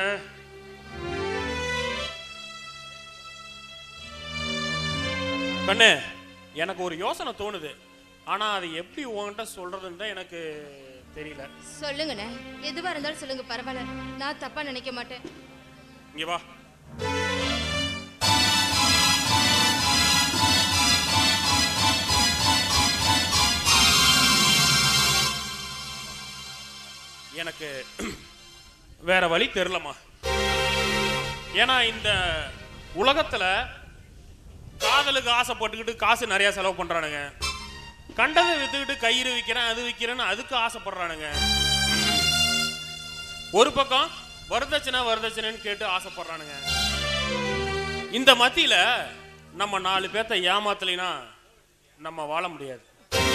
கண்ணு எனக்கு ஒரு யோசனை தோணுது ஆனா அது எப்படி உன்கிட்ட சொல்றதுன்னு தான் எனக்கு தெரியல சொல்லுங்கண்ணே எதுவா இருந்தாலும் சொல்லுங்க பரவாயில்ல நான் தப்பா நினைக்க மாட்டேன் இங்க வா எனக்கு வேற வழி தெரிலம்மா ஏன்னா இந்த உலகத்துல காதலுக்கு ஆசைப்பட்டுக்கிட்டு காசு நிறைய செலவு பண்றானுங்க கண்டதை வித்துக்கிட்டு கயிறு விற்கிறேன் அது விற்கிறேன்னு அதுக்கு ஆசைப்படுறானுங்க ஒரு பக்கம் வரதட்சணை வரதட்சணைன்னு கேட்டு ஆசைப்படுறானுங்க இந்த மத்தியில நம்ம நாலு பேர்த்த ஏமாத்தலைனா நம்ம வாழ முடியாது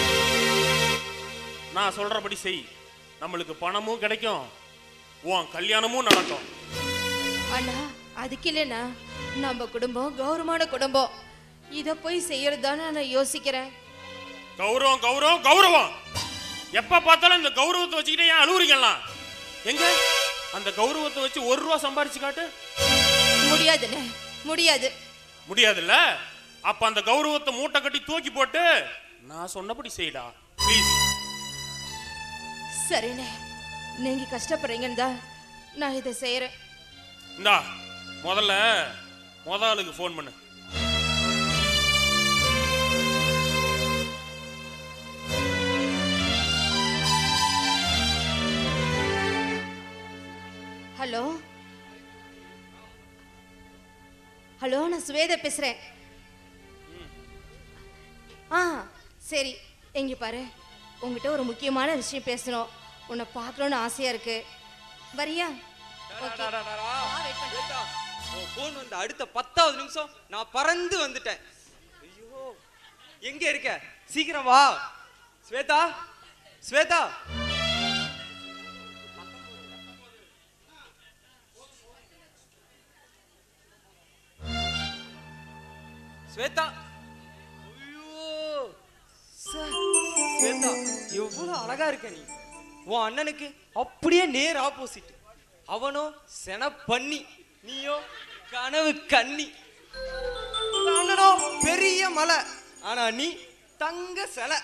நான் சொல்றபடி செய் நம்மளுக்கு பணமும் கிடைக்கும் உன் கல்யாணமும் நடக்கும் அண்ணா அதுக்கு இல்லைண்ணா நம்ம குடும்பம் கௌரவமான குடும்பம் இதை போய் செய்யறது நான் யோசிக்கிறேன் கௌரவம் கௌரவம் கௌரவம் எப்ப பார்த்தாலும் இந்த கௌரவத்தை வச்சுக்கிட்டே ஏன் அழுவுறீங்களா எங்க அந்த கௌரவத்தை வச்சு ஒரு ரூபா சம்பாரிச்சு காட்டு முடியாதுண்ணே முடியாது முடியாதுல்ல அப்ப அந்த கௌரவத்தை மூட்டை கட்டி தூக்கி போட்டு நான் சொன்னபடி செய்டா ப்ளீஸ் சரிண்ணே நீங்க கஷ்டப்படுறீங்கன்னு தான் நான் இதை செய்யறேன் இந்தா முதல்ல முத ஆளுக்கு ஃபோன் பண்ணு ஹலோ ஹலோ நான் சுவேதா பேசுறேன் ஆ சரி எங்க பாரு உங்ககிட்ட ஒரு முக்கியமான விஷயம் பேசணும் உன்னை பார்க்கணும்னு ஆசையா இருக்கு வரியா Okay. உன் போன் வந்து அடுத்த பத்தாவது நிமிஷம் நான் பறந்து வந்துட்டேன் ஐயோ எங்க இருக்க சீக்கிரம் வா ஸ்வேதா ஸ்வேதா ஸ்வேதா ஐயோ சே, ஸ்வேதா எவ்வளவு அழகா இருக்க நீ உன் அண்ணனுக்கு அப்படியே நேர் ஆப்போசிட் அவனோ சென பண்ணி நீயோ கனவு கண்ணி உங்க அண்ணனோ பெரிய மலை ஆனா நீ தங்க சிலை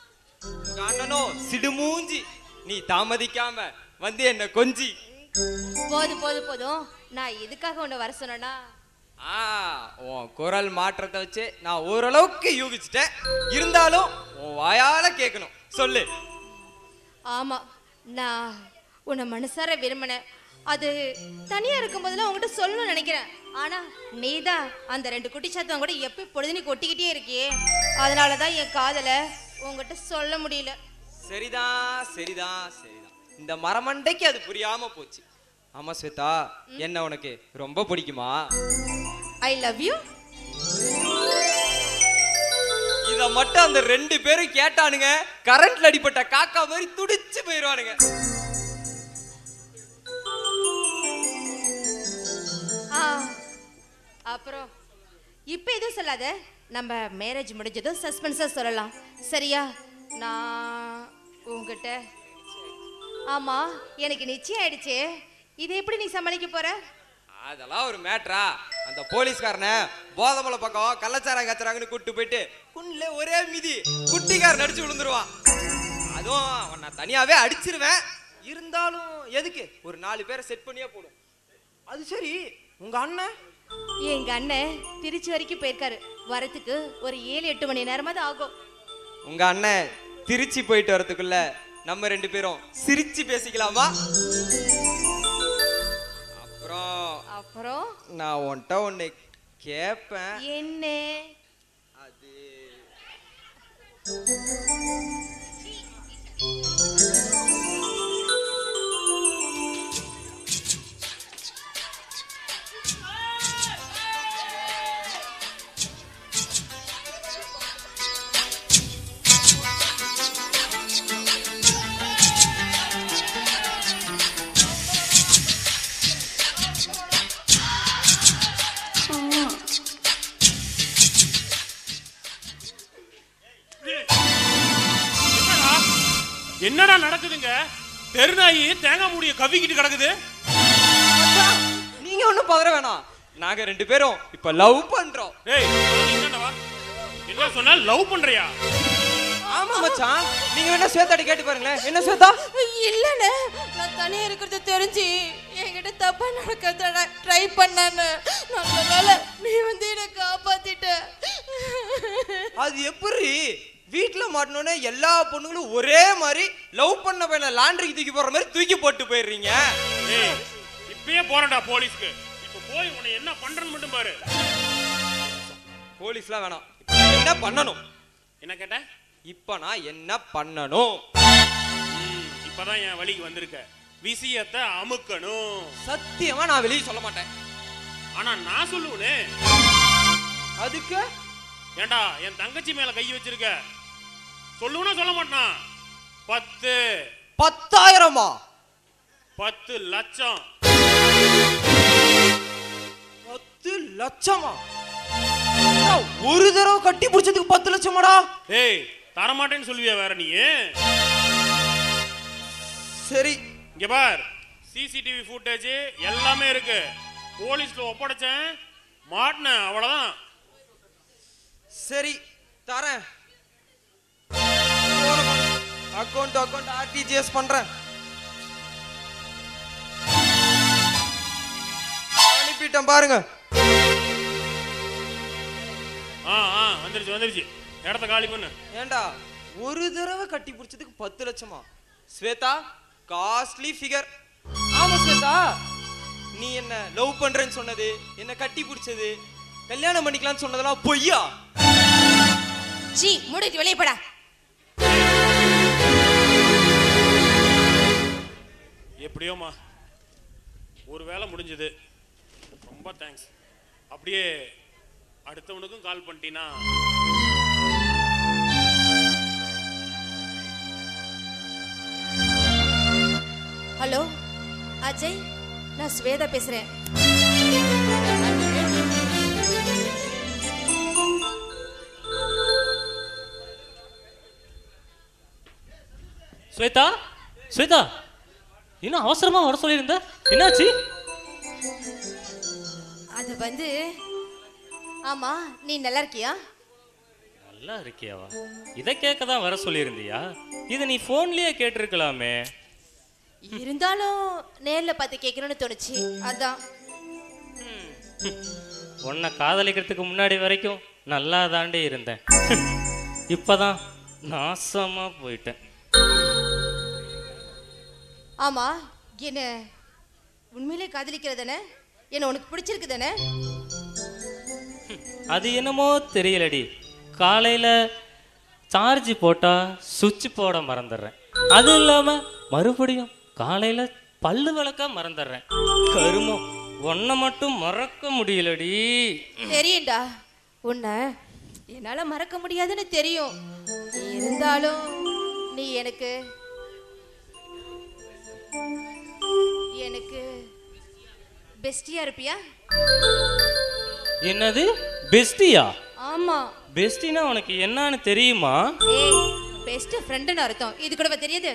உங்க அண்ணனோ சிடுமூஞ்சி நீ தாமதிக்காம வந்து என்ன கொஞ்சி போதும் போதும் போதும் நான் எதுக்காக உன்னை வர சொன்னேன்னா ஆ உன் குரல் மாற்றத்தை வச்சு நான் ஓரளவுக்கு யூகிச்சிட்டேன் இருந்தாலும் உன் வாயால கேட்கணும் சொல்லு ஆமா நான் உன்னை மனசார விரும்பினேன் அது தனியா இருக்கும்போதெல்லாம் உன்கிட்ட சொல்லணும்னு நினைக்கிறேன் ஆனா நீதான் அந்த ரெண்டு குட்டி சாத்தம் கூட எப்ப பொழுது நீ கொட்டிக்கிட்டே இருக்கியே அதனாலதான் என் காதலை உன்கிட்ட சொல்ல முடியல சரிதான் சரிதான் சரிதான் இந்த மரமண்டைக்கு அது புரியாம போச்சு ஆமா ஸ்வேதா என்ன உனக்கு ரொம்ப பிடிக்குமா ஐ லவ் யூ இத மட்டும் அந்த ரெண்டு பேரும் கேட்டானுங்க கரண்ட்ல அடிப்பட்ட காக்கா மாதிரி துடிச்சு போயிருவானுங்க ஆ அப்புறம் இப்போ எதுவும் சொல்லாத நம்ம மேரேஜ் முடிஞ்சதும் சஸ்பென்ஸாக சொல்லலாம் சரியா நான் உங்ககிட்ட ஆமா எனக்கு நிச்சயம் ஆயிடுச்சே இதை எப்படி நீ சமாளிக்க போற அதெல்லாம் ஒரு மேட்ரா அந்த போலீஸ்காரனை போதமலை பக்கம் கள்ளச்சாராயம் கச்சுறாங்கன்னு கூட்டு போயிட்டு குன்ல ஒரே மிதி குட்டிக்காரன் அடிச்சு விழுந்துருவான் அதுவும் அவன் நான் தனியாவே அடிச்சிருவேன் இருந்தாலும் எதுக்கு ஒரு நாலு பேரை செட் பண்ணியே போடும் அது சரி உங்க அண்ணன் எங்க அண்ணன் திருச்சி வரைக்கும் போயிருக்காரு வரத்துக்கு ஒரு ஏழு எட்டு மணி நேரமாவது ஆகும் உங்க அண்ணன் திருச்சி போயிட்டு வரதுக்குள்ள நம்ம ரெண்டு பேரும் சிரிச்சு பேசிக்கலாமா அப்புறம் அப்புறம் நான் உன்கிட்ட ஒண்ணு கேட்பேன் என்ன அது என்னடா என்னடா நடக்குதுங்க தெருநாயி தேங்காய் மூடிய கவிக்கிட்டு கிடக்குது நீங்க ஒண்ணும் பதற வேணாம் நாங்க ரெண்டு பேரும் இப்ப லவ் பண்றோம் ஏய் என்னடா என்ன சொன்னா லவ் பண்றியா ஆமா மச்சான் நீங்க வேணா ஸ்வேதாடி கேட்டு பாருங்களேன் என்ன ஸ்வேதா இல்லண்ணே நான் தனியா இருக்கிறது தெரிஞ்சு என்கிட்ட தப்பா நடக்க ட்ரை பண்ணான்னு நல்ல வேலை நீ வந்து என்னை காப்பாத்திட்ட அது எப்படி வீட்ல மாட்டினோடனே எல்லா பொண்ணுங்களும் ஒரே மாதிரி லவ் பண்ண பையனை லாண்டரிக்கு தூக்கி போடுற மாதிரி தூக்கி போட்டு போயிடுறீங்க ஏய் இப்பயே போறேன்டா போலீஸ்க்கு இப்ப போய் உன்னை என்ன பண்றேன்னு மட்டும் பாரு போலீஸ்லாம் வேணாம் இப்ப நான் என்ன பண்ணணும் என்ன கேட்ட இப்ப நான் என்ன பண்ணணும் ம், இப்பதான் என் வழிக்கு வந்திருக்க விஷயத்தை அமுக்கணும் சத்தியமா நான் வெளியே சொல்ல மாட்டேன் ஆனா நான் சொல்லுவனே அதுக்கு ஏண்டா என் தங்கச்சி மேல கை வச்சிருக்க சொல்லுவனா சொல்ல மாட்டான் பத்து பத்தாயிரமா பத்து லட்சம் பத்து லட்சமா அண்ணா, ஒரு தடவை கட்டி பிடிச்சதுக்கு பத்து லட்சமாடா ஏய் தரமாட்டேன்னு சொல்லுவியா வேற நீ சரி இங்க பார் சிசிடிவி ஃபுட்டேஜ் எல்லாமே இருக்கு போலீஸ்ல ஒப்படைச்சேன் மாட்டினேன் அவ்வளவுதான் சரி தரேன் அக்கௌண்ட் அக்கௌண்ட் ஆர்டிஜிஎஸ் பண்றேன் அனுப்பிட்டேன் பாருங்க ஆ ஆ வந்துருச்சு வந்துருச்சு இடத்த காலி பண்ணு ஏண்டா ஒரு தடவை கட்டி பிடிச்சதுக்கு பத்து லட்சமா ஸ்வேதா காஸ்ட்லி ஃபிகர் ஆமா ஸ்வேதா நீ என்ன லவ் பண்றேன்னு சொன்னது என்ன கட்டி பிடிச்சது கல்யாணம் பண்ணிக்கலாம்னு சொன்னதெல்லாம் பொய்யா ஜி மூடிட்டு வெளியே போடா எப்படியோமா ஒரு வேலை முடிஞ்சது ரொம்ப தேங்க்ஸ் அப்படியே அடுத்தவனுக்கும் கால் பண்ணிட்டீன்னா ஹலோ அஜய் நான் ஸ்வேதா பேசுறேன் ஸ்வேதா ஸ்வேதா இன்னும் அவசரமா வர சொல்லியிருந்த என்னாச்சு அது வந்து ஆமா நீ நல்லா இருக்கியா நல்லா இருக்கியாவா இதை கேட்க தான் வர சொல்லியிருந்தியா இதை நீ ஃபோன்லயே கேட்டிருக்கலாமே இருந்தாலும் நேர்ல பார்த்து கேட்கணும்னு தோணுச்சு அதான் உன்னை காதலிக்கிறதுக்கு முன்னாடி வரைக்கும் நல்லா தாண்டி இருந்தேன் இப்பதான் நாசமா போயிட்டேன் ஆமா என்ன உண்மையிலே காதலிக்கிறதானே என்ன உனக்கு பிடிச்சிருக்கு தானே அது என்னமோ தெரியலடி காலையில சார்ஜ் போட்டா சுவிட்ச் போட மறந்துடுறேன் அது இல்லாம மறுபடியும் காலையில பல்லு விளக்க மறந்துடுறேன் கருமம் உன்னை மட்டும் மறக்க முடியலடி தெரியும்டா உன்னை என்னால மறக்க முடியாதுன்னு தெரியும் இருந்தாலும் நீ எனக்கு எனக்கு பெஸ்டியா இருப்பியா என்னது பெஸ்டியா ஆமா பெஸ்டினா உனக்கு என்னன்னு தெரியுமா ஏய் பெஸ்ட் ஃப்ரெண்டுன்னு அர்த்தம் இது கூடவா தெரியுது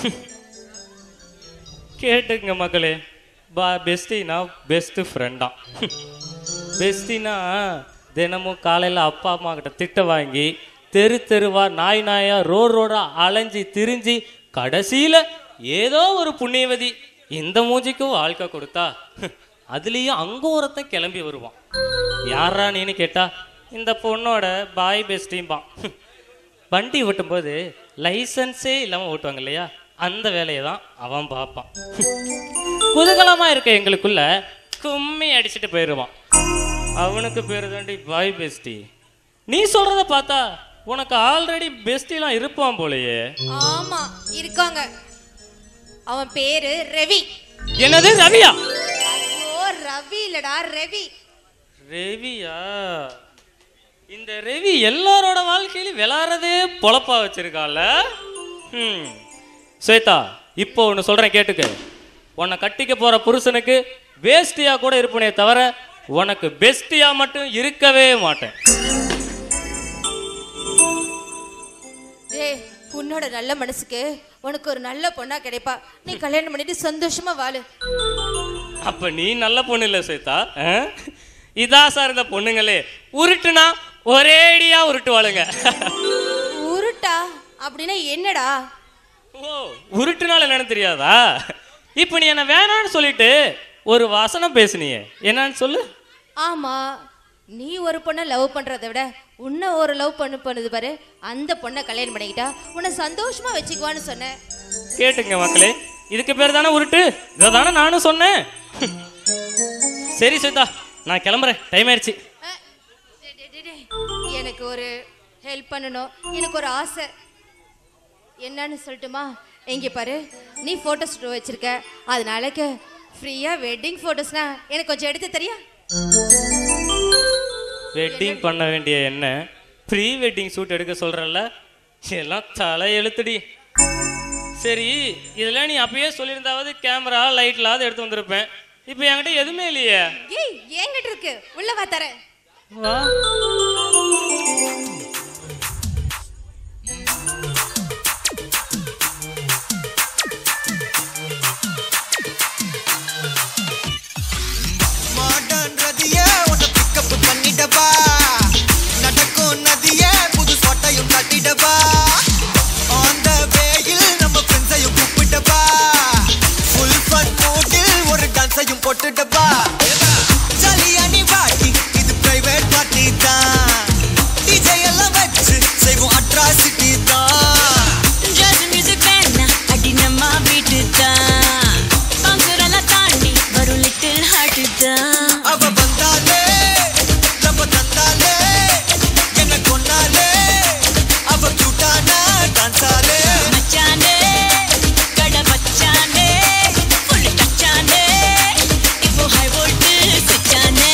கேட்டுங்க மக்களே பா பெஸ்டினா பெஸ்ட் ஃப்ரெண்டா பெஸ்டினா தினமும் காலையில் அப்பா அம்மா கிட்ட திட்ட வாங்கி தெரு தெருவா நாய் நாயா ரோடு ரோடா அலைஞ்சி திரிஞ்சு கடைசியில் ஏதோ ஒரு புண்ணியவதி இந்த மூஞ்சிக்கும் வாழ்க்கை கொடுத்தா அதுலேயும் அங்கே ஒருத்தன் கிளம்பி வருவான் யாரா நீன்னு கேட்டா இந்த பொண்ணோட பாய் பெஸ்டிம்பான் வண்டி ஓட்டும்போது லைசன்ஸே இல்லாமல் ஓட்டுவாங்க இல்லையா அந்த வேலையை தான் அவன் பார்ப்பான் குதூகலமாக இருக்க எங்களுக்குள்ள கும்மி அடிச்சுட்டு போயிடுவான் அவனுக்கு பேர் தாண்டி பாய் பெஸ்டி நீ சொல்றத பார்த்தா உனக்கு ஆல்ரெடி பெஸ்டிலாம் இருப்பான் போலயே ஆமா இருக்காங்க அவன் பேரு ரவி என்னது ரவியா ஐயோ ரவி இல்லடா ரவி ரவியா இந்த ரவி எல்லாரோட வாழ்க்கையிலும் விளாட்றதே பொழப்பா வச்சிருக்கால ம் ஸ்வேதா இப்போ ஒன்று சொல்கிறேன் கேட்டுக்க உன்னை கட்டிக்க போகிற புருஷனுக்கு வேஸ்டியா கூட இருப்பனே தவிர உனக்கு பெஸ்டியா மட்டும் இருக்கவே மாட்டேன் டேய் உன்னோட நல்ல மனசுக்கு உனக்கு ஒரு நல்ல பொண்ணா கிடைப்பா நீ கல்யாணம் பண்ணிட்டு சந்தோஷமா வாழு அப்போ நீ நல்ல பொண்ணு இல்லை ஸ்வேதா ஆ? இதா சார் இந்த பொண்ணுங்களே உருட்டுனா ஒரேடியா உருட்டுவாளுங்க உருட்டா அப்படின்னா என்னடா ஓ உருட்டுனால என்னன்னு தெரியாதா இப்போ நீ என்ன வேணான்னு சொல்லிட்டு ஒரு வசனம் பேசுனியே என்னன்னு சொல்லு ஆமா நீ ஒரு பொண்ணை லவ் பண்றதை விட உன்னை ஒரு லவ் பண்ணு பண்ணுது பாரு அந்த பொண்ணை கல்யாணம் பண்ணிக்கிட்டா உன்னை சந்தோஷமா வச்சுக்குவான்னு சொன்னேன் கேட்டுங்க மக்களே இதுக்கு பேர் தானே உருட்டு இதை தானே நானும் சொன்னேன் சரி ஸ்வேதா நான் கிளம்புறேன் டைம் ஆயிடுச்சு டேய், டேய், டேய், டேய். எனக்கு ஒரு ஹெல்ப் பண்ணணும் எனக்கு ஒரு ஆசை என்னன்னு சொல்லட்டுமா இங்கே பாரு நீ ஃபோட்டோ ஸ்டூடியோ வச்சிருக்க அதனாலக்கு ஃப்ரீயாக வெட்டிங் ஃபோட்டோஸ்னா எனக்கு கொஞ்சம் எடுத்து தரியா வெட்டிங் பண்ண வேண்டிய என்ன ப்ரீ வெட்டிங் ஷூட் எடுக்க சொல்கிறல்ல எல்லாம் தலை எழுத்துடி சரி இதெல்லாம் நீ அப்பயே சொல்லியிருந்தாவது கேமரா லைட்லாவது எடுத்து வந்திருப்பேன் இப்போ என்கிட்ட எதுவுமே இல்லையே ஏய் என்கிட்ட இருக்கு உள்ள வா தரேன் வா மாடர்ன் ரதியே உன்னை பிக்கப் பண்ணிடவா நடக்கும் நதியே புது சொட்டையும் கட்டிடவா ஆன் த வேயில் நம்ம ஃப்ரெண்ட்ஸையும் கூப்பிடவா ஃபுல் ஃபன் மூடில் ஒரு டான்ஸையும் போட்டுடவா ஜாலியா நீ வாட்டி இது பிரைவேட் பார்ட்டி தான் டிஜே எல்லாம் வச்சு செய்வோம் அட்ராசிட்டி தான் ஜாஸ் மியூசிக் வேணா அடி நம்ம வீட்டு தான் பங்குரெல்லாம் தாண்டி வரும் லிட்டில் ஹார்ட் தான் அவ வந்தாலே நம்ம தந்தாலே என்ன கொண்டாலே அவ கியூட்டானா டான்ஸாலே மச்சானே கடை வச்சானே ஃபுல் டச்சானே இப்போ ஹை வோல்ட் சுச்சானே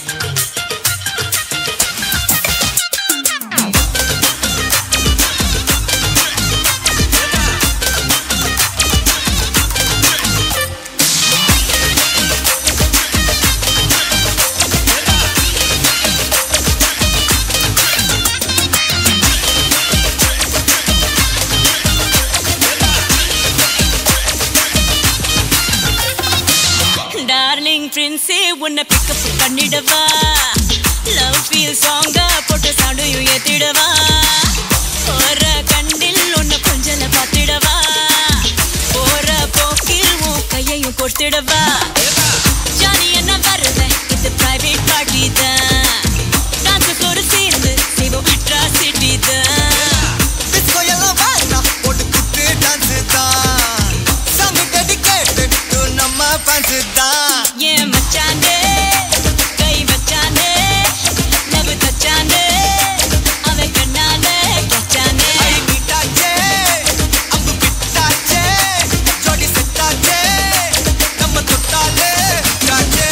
டார்லிங் பிரின்ஸே உன்னை பிக்கப் பண்ணிடவா லவ் ஃபீல் சாங்கா போட்டு சவுண்டையும் ஏத்திடவா போற கண்டில் உன்னை கொஞ்சல பார்த்திடவா போற போக்கி விடவா ஜானி என்ன வருது இது பிரைவேட் பார்ட்டி தான் டான்ஸ் ஃப்ளோர் சேர்ந்து செய்வோம் அட்ராசிட்டி தான் டிஸ்கோ எல்லாம் வேண்டாம் போட்டு குத்து டான்ஸ் தான் சாங் டெடிகேட்டட் டு நம்ம ஃபேன்ஸ் தான் ஏன் மச்சானே கை வச்சானே நவு தச்சானே அவன் கண்ணால கச்சானே மீட்டாச்சே அம்பு பிட்டாச்சே ஜோடி செட்டாச்சே நம்ம தொட்டாலே காச்சே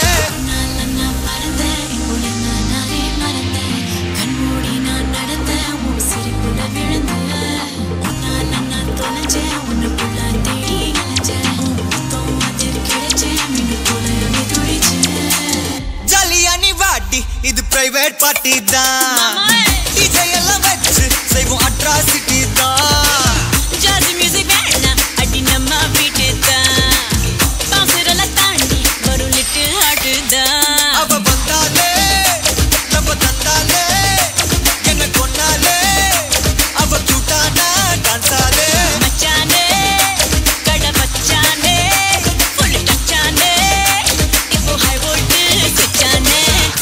கண்மூடி நான் நடந்த உன் சிரிப்புல விழுந்த உன்னால நான் தொலைஞ்சேன் உன்னுக்குள்ள தேடி அலைஞ்சேன் உன் முத்தம் அதில் கிடைச்சேன் மின்னுக்குள்ள நீ துடிச்சேன் ஜாலியா நீ வாடி இது பிரைவேட் பார்ட்டி தான் டிஜே எல்லாம் வச்சு செய்வோம் அட்ராசிட்டி தான் ஜாதி மியூசிக் வேணாம் அடி நம்ம வீட்டு தான் பாசுரெல்லாம் தாண்டி வரும் லிட்டு ஹாட்டு தான் அவ வந்தாலே நம்ம தந்தாலே என்ன கொன்னாலே அவ கூட்டானா டான்ஸாலே மச்சானே கடை வச்சானே ஃபுல் டச்சானே இப்போ ஹை வோல்ட் சுச்சானே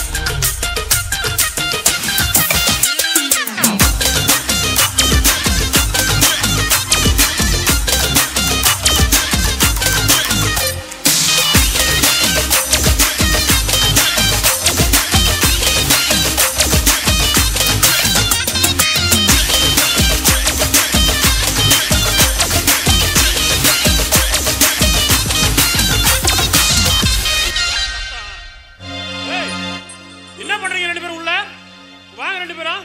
ஏய், என்ன பண்றீங்க ரெண்டு பேரும் உள்ள வாங்க ரெண்டு பேரும்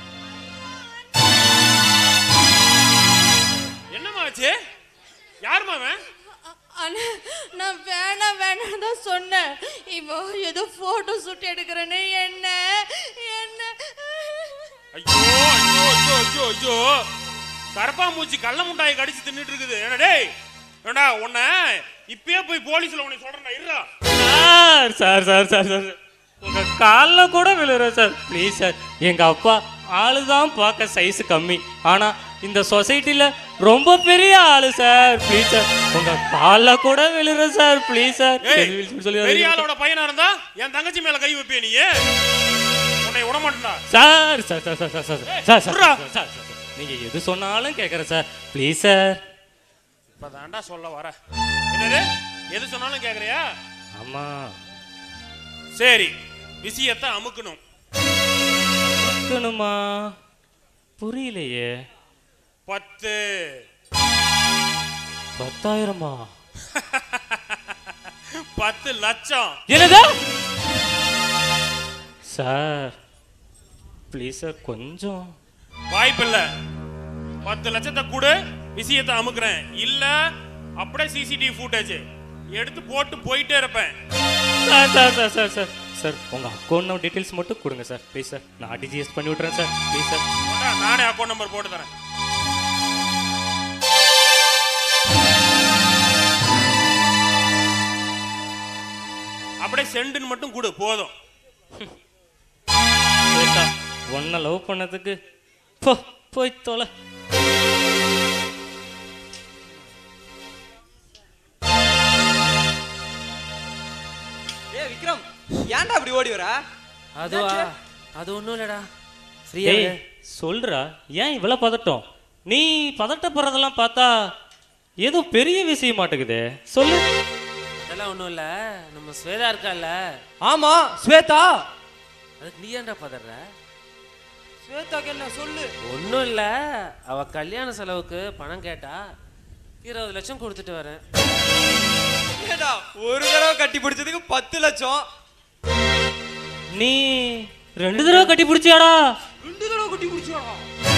என்னம்மா ஆச்சு யாரும்மா அவன் அண்ணா நான் வேணாம் வேணாம் தான் சொன்னேன் இப்போ ஏதோ போட்டோ ஷூட் எடுக்கிறேன்னு என்ன என்ன ஐயோ ஐயோ ஐயோ ஐயோ ஐயோ கரப்பாம்பூச்சி கள்ள முட்டாயை கடிச்சு தின்னுட்டு இருக்குது ஏன்னா டேய் ஏண்டா உன்னை இப்பயே போய் போலீஸ்ல உன்னை சொல்றேன்டா இருடா sir sir sir sir sir உங்க காலில் கூட விழுறேன் சார் ப்ளீஸ் சார் எங்க அப்பா ஆளு தான் பார்க்க சைஸ் கம்மி ஆனா இந்த சொசைட்டில ரொம்ப பெரிய ஆளு சார் ப்ளீஸ் சார் உங்க காலில் கூட விழுறேன் சார் ப்ளீஸ் சார் ஏய், சொல்லி பெரிய ஆளோட பையனா இருந்தா என் தங்கச்சி மேல கை வைப்பிய நீ உன்னை விட மாட்டேன்டா sir sir sir sir sir sir sir sir விட்றா. சார் சார் சார் நீங்க எது சொன்னாலும் கேட்குறேன் சார் ப்ளீஸ் சார் இப்பதான்டா சொல்ல வர என்னது எது சொன்னாலும் கேக்குறியா ஆமா சரி விஷயத்தை அமுக்கணும் இருக்கணுமா புரியலையே பத்து பத்தாயிரமா பத்து லட்சம் என்னது சார் ப்ளீஸ் சார் கொஞ்சம் வாய்ப்பில்ல பத்து லட்சத்தை கொடு விஷயத்தை அமுக்குறேன் இல்ல அப்படியே சிசிடிவி ஃபுட்டேஜ் எடுத்து போட்டு போயிட்டே இருப்பேன் sir sir sir sir sir sir உங்கள் அக்கௌண்ட் டீட்டெயில்ஸ் மட்டும் கொடுங்க சார் ப்ளீஸ் சார் நான் டிஜிஎஸ் பண்ணி விட்றேன் சார் ப்ளீஸ் சார் போடா, நானே அக்கௌண்ட் நம்பர் போட்டு தரேன் அப்படியே செண்டுன்னு மட்டும் கொடு போதும் ஸ்வேதா உன்னை லவ் பண்ணதுக்கு போ போய் தொலை ஏ விக்ரம் ஏன்டா அப்படி ஓடி வர அதுவா அது ஒன்றும் இல்லடா டேய் சொல்றா ஏன் இவ்வளோ பதட்டம் நீ பதட்டப்படுறதெல்லாம் பார்த்தா ஏதோ பெரிய விஷயம் மாட்டேங்குதே சொல்லு அதெல்லாம் ஒன்றும் இல்லை நம்ம ஸ்வேதா இருக்கால்ல ஆமா ஸ்வேதா அதுக்கு நீ ஏன்டா பதற ஸ்வேதாக்கு என்ன சொல்லு ஒன்றும் இல்லை அவ கல்யாண செலவுக்கு பணம் கேட்டா இருபது லட்சம் கொடுத்துட்டு வரேன் ஏடா ஒரு தடவை கட்டி பிடிச்சதுக்கு பத்து லட்சம் நீ ரெண்டு தடவை கட்டி பிடிச்சியாடா ரெண்டு தடவை கட்டி பிடிச்சாடா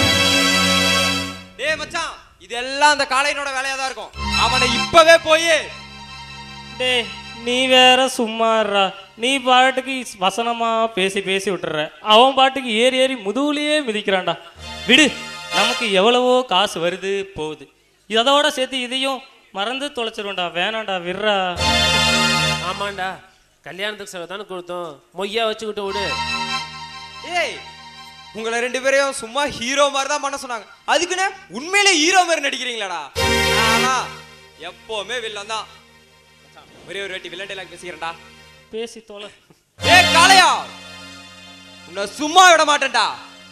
டேய் மச்சான் இதெல்லாம் அந்த காளையனோட வேலையா தான் இருக்கும் அவனை இப்பவே போய் டேய் நீ வேற சும்மாறா நீ பாட்டுக்கு வசனமா பேசி பேசி விட்டுற அவன் பாட்டுக்கு ஏறி ஏறி முதுகுலயே மிதிக்கிறான்டா விடு நமக்கு எவ்வளவோ காசு வருது போகுது இதோட சேர்த்து இதையும் மறந்து தொலைச்சிருவேன்டா வேணாம்டா விட்றா ஆமாண்டா கல்யாணத்துக்கு செலவு தானே கொடுத்தோம் மொய்யா வச்சுக்கிட்டு விடு ஏய் உங்களை ரெண்டு பேரையும் சும்மா ஹீரோ மாதிரி தான் பண்ண சொன்னாங்க அதுக்குன்னு உண்மையிலே ஹீரோ மாதிரி நடிக்கிறீங்களாடா ஆனா எப்பவுமே வில்லன் தான் ஒரே ஒரு வாட்டி வில்லன் டைலாக் பேசிக்கிறேன்டா பேசி தோல ஏ காளையா உன்னை சும்மா விட மாட்டேன்டா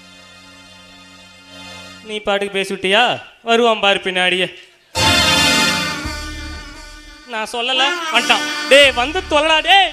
நீ பாட்டுக்கு பேசிவிட்டியா வருவான் பாரு பின்னாடியே நான் சொல்லல வந்துட்டான் டேய் வந்து தொலைடா டேய்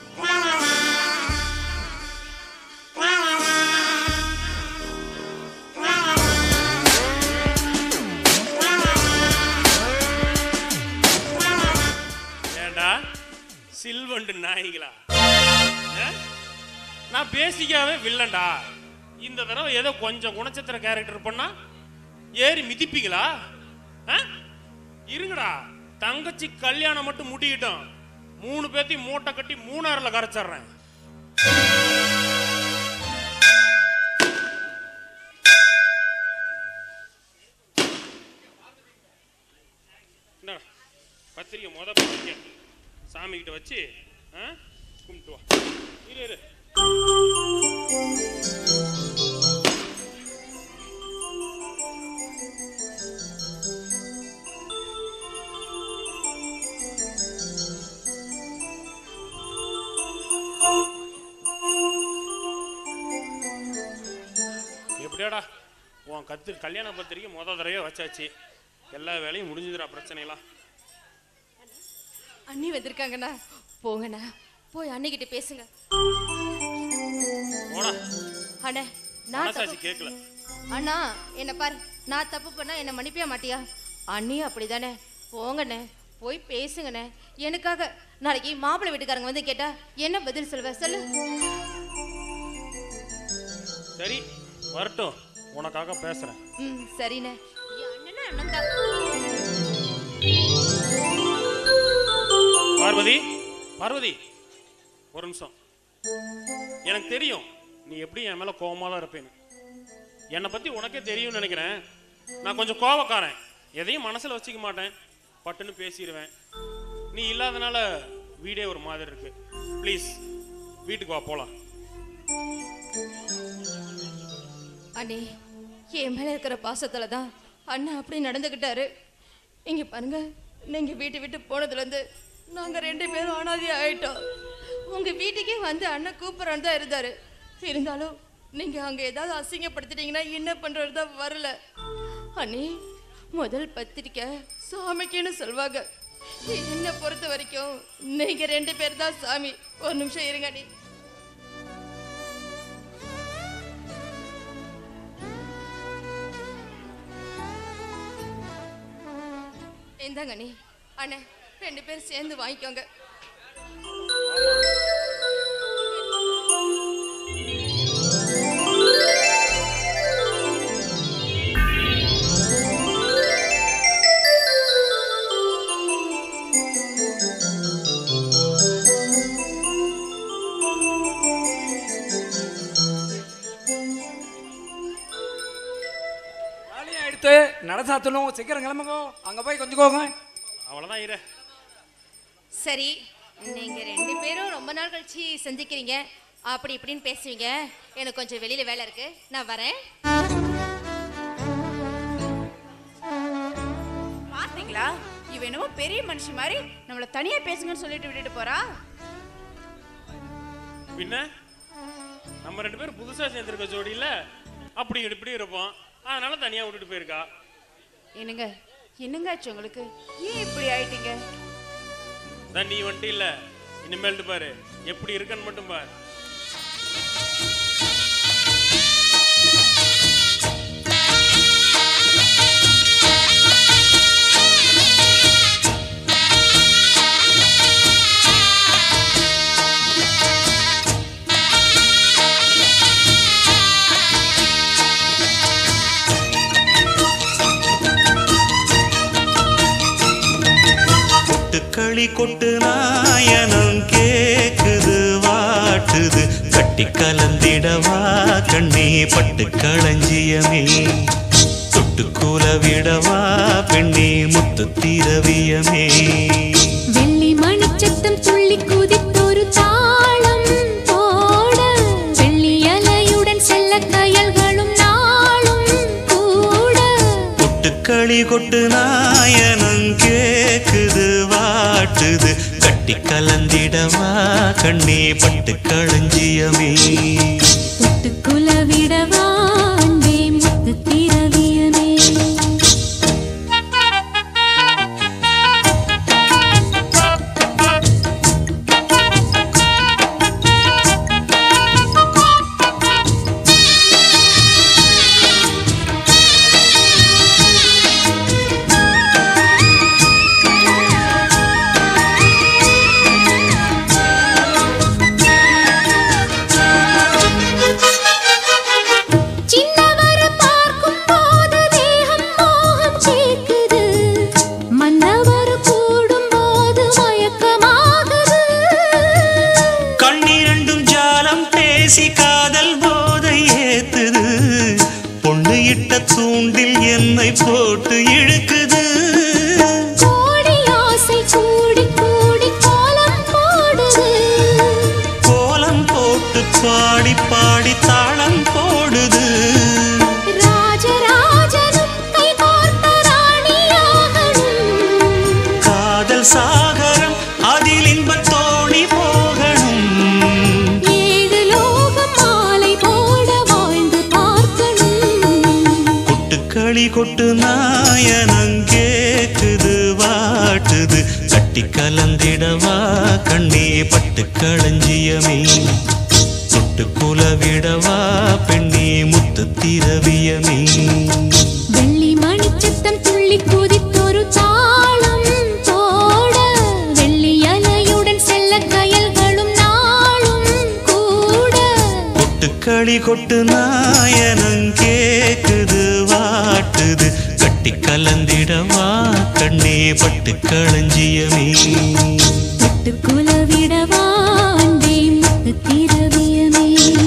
ஏண்டா சில்வண்டு நாய்களா ஆ? நான் பேசிக்காவே வில்லன்டா இந்த தடவை ஏதோ கொஞ்சம் குணச்சத்திர கேரக்டர் பண்ணா ஏறி மிதிப்பீங்களா ஆ? இருங்கடா தங்கச்சி கல்யாணம் மட்டும் முட்டிக்கிட்டோம் மூணு பேர்த்தையும் மூட்டை கட்டி மூணாறுல கரைச்சிடுறேன் இந்தாடா, பத்திரிக்கை மொத பத்திரிக்கை சாமி கிட்ட வச்சு ஆ, கும்பிட்டு வா இரு இரு எப்படியாடா உன் கத்து கல்யாண பத்திரிக்கை முத தடவையா வச்சாச்சு எல்லா வேலையும் முடிஞ்சுதுடா பிரச்சனைலாம் அண்ணி வந்திருக்காங்கண்ணா போங்கண்ணா போய் அண்ணிக்கிட்ட பேசுங்க போடா அண்ணே நான் மனசாட்சி தப்பு கேட்கல அண்ணா என்ன பாரு நான் தப்பு பண்ணா என்ன மன்னிப்பியா மாட்டியா அண்ணி அப்படிதானே போங்கண்ணே போய் பேசுங்கண்ணே எனக்காக நாளைக்கு மாப்பிள்ளை வீட்டுக்காரங்க வந்து கேட்டா என்ன பதில் சொல்வ சொல்லு சரி வரட்டும் உனக்காக பேசுறேன் ம் சரிண்ணே என் அண்ணனா அண்ணன் தான் பார்வதி பார்வதி ஒரு நிமிஷம் எனக்கு தெரியும் நீ எப்படி என் மேல கோவமா தான் இருப்பேன்னு என்னை பத்தி உனக்கே தெரியும்னு நினைக்கிறேன் நான் கொஞ்சம் கோவக்காரன் எதையும் மனசுல வச்சுக்க மாட்டேன் பட்டுன்னு பேசிடுவேன் நீ இல்லாதனால வீடே ஒரு மாதிரி இருக்கு ப்ளீஸ் வீட்டுக்கு வா போலாம் அண்ணே என் மேல இருக்கிற பாசத்துல தான் அண்ணன் அப்படி நடந்துக்கிட்டாரு இங்க பாருங்க நீங்க வீட்டை விட்டு போனதுலேருந்து நாங்க ரெண்டு பேரும் அனாதி ஆயிட்டோம் உங்க வீட்டுக்கே வந்து அண்ணன் கூப்பிட்றான்னு தான் இருந்தாரு இருந்தாலும் நீங்க அங்க ஏதாவது அசிங்கப்படுத்திட்டீங்கன்னா என்ன பண்றது தான் வரல அண்ணி முதல் பத்திரிக்கை சாமிக்குன்னு சொல்வாங்க என்னை பொறுத்த வரைக்கும் நீங்க ரெண்டு பேர் தான் சாமி ஒரு நிமிஷம் இருங்க அண்ணி இந்தாங்க அண்ணி அண்ணே ரெண்டு பேரும் சேர்ந்து வாங்கிக்கோங்க வேலையை எடுத்து நட சாத்தணும் சீக்கிரம் கிளம்புங்க அங்க போய் கொஞ்சம் போங்க அவ்வளவுதான் இரு சரி நீங்க ரெண்டு பேரும் ரொம்ப நாள் கழிச்சு சந்திக்கிறீங்க அப்படி இப்படின்னு பேசுவீங்க எனக்கு கொஞ்சம் வெளியில வேலை இருக்கு நான் வரேன் பாத்தீங்களா இவ என்னமோ பெரிய மனுஷி மாதிரி நம்மள தனியா பேசுங்கன்னு சொல்லிட்டு விட்டுட்டு போறா பின்ன நம்ம ரெண்டு பேரும் புதுசா சேர்ந்திருக்க ஜோடியில அப்படி இப்படி இருப்போம் அதனால தனியா விட்டுட்டு போயிருக்கா என்னங்க என்னங்க ஆச்சு உங்களுக்கு ஏன் இப்படி ஆயிட்டீங்க தான் நீ வந்துட்டு இல்ல இனிமேல்ட்டு பாரு எப்படி இருக்கன்னு மட்டும் பாரு கொட்டுக்களி கொட்டு நாயனம் கேக்குது வாட்டுது கட்டி கலந்திடவா கண்ணே பட்டு களஞ்சியமே தொட்டுக்கூல விடவா பெண்ணே முத்து திரவியமே வெள்ளி மணிச்சத்தம் துள்ளி குதித்தொரு தாளம் போட வெள்ளி அலையுடன் செல்ல கயல்களும் நாளும் கூட கொட்டுக்களி கொட்டு நாயனம் கேக்குது வாட்டுது கட்டி கலந்திடவா கண்ணே பட்டு களஞ்சியமே குலவிடவா அன்பே முத்து திரவியமே சின்னவர பார்க்கும் போது தேகம் மோகம் சேர்க்குது மன்னவர் கூடும் போது மயக்கமாகுது கண்ணிரண்டும் ஜாலம் பேசி காதல் போதை ஏத்துது பொண்ணு இட்ட தூண்டில் என்னை போட்டு இழுக்குது கோடி ஆசை கூடி கூடி கோலம் போடுது கோலம் போட்டு பாடி பாடி தாளம் போடுது ராஜராஜனும் கை கோர்த்த ராணியாகணும் காதல் சாகரம் அதில் இன்பத் தோணி போகணும் ஏழு லோகம் மாலை போட வாழ்ந்து பார்க்கணும் கொட்டுக்களி கொட்டு நாயனம் கேக்குது வாட்டுது கட்டி கலந்திடவா கண்ணே பட்டு களஞ்சியமே தொட்டு குலவிடவா பெண்ணே முத்து திரவியமே வெள்ளி மணிச்சத்தம் துள்ளி குதித்தொரு தாளம் போட வெள்ளி அலையுடன் செல்ல கயல்களும் நாளும் கூட கொட்டுக்களி கொட்டு நாயனம் கேக்குது வாட்டுது கட்டி கலந்திடவா கண்ணே பட்டு களஞ்சியமே தொட்டு குலவிடவா அன்பே முத்து திரவியமே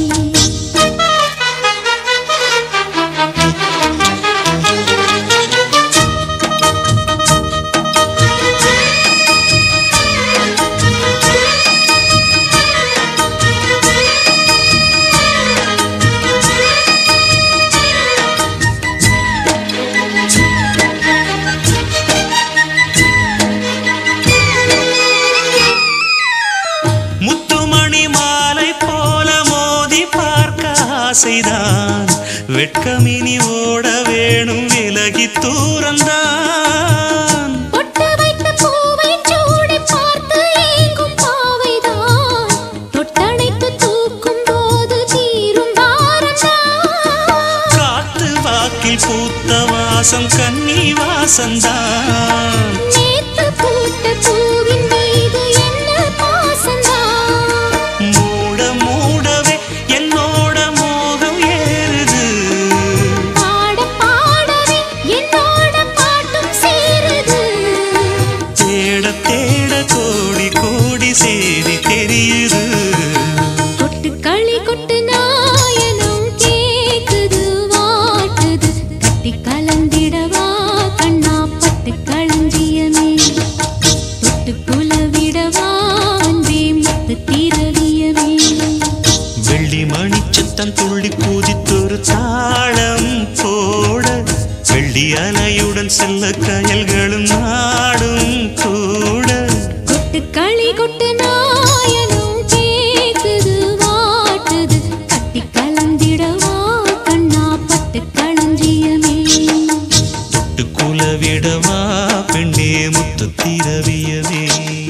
முத்துமணி மாலை போல மோதி பார்க்க ஆசைதான் வெட்கமினி ஓட வேணும் விலகி தூரந்தான் பொட்டு வைத்த பூவை சூடி பார்த்து ஏங்கும் பாவைதான் தொட்டணைத்து தூக்கும் போது தீரும் பாரந்தான் காத்து வாக்கில் பூத்த வாசம் கன்னி வாசந்தான் நேத்து பூத்த பூவின் மீது என்ன பாசந்தான் மூட மூடவே என்னோட மோகம் ஏறுது பாட பாடவே என்னோட பாட்டும் சேருது தேட தேட கோடி கோடி சேரி தெரியுது கொட்டு களி கொட்டு நாயனம் கேக்குது வாட்டுது கட்டி கலந்திடவா கண்ணா பட்டு களஞ்சியமே தொட்டு குலவிடவா அன்பே முத்து திரவியமே வெள்ளி மணிச்சத்தம் துள்ளி குதித்தொரு தாளம் போட வெள்ளி அலையுடன் செல்ல கயல்களும் நாடும் கூட கொட்டு களி கொட்டு நாயனம் கேக்குது வாட்டுது கட்டி கலந்திடவா கண்ணா பட்டு களஞ்சியமே தொட்டு குலவிடவா பெண்ணே முத்து திரவியவே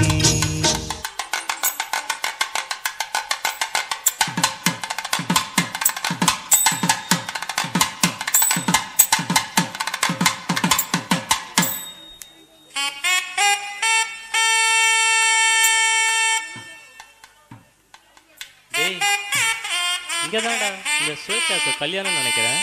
டேய் இங்கே தான்டா இந்த ஸ்வேதாக்கு கல்யாணம் நினைக்கிறேன்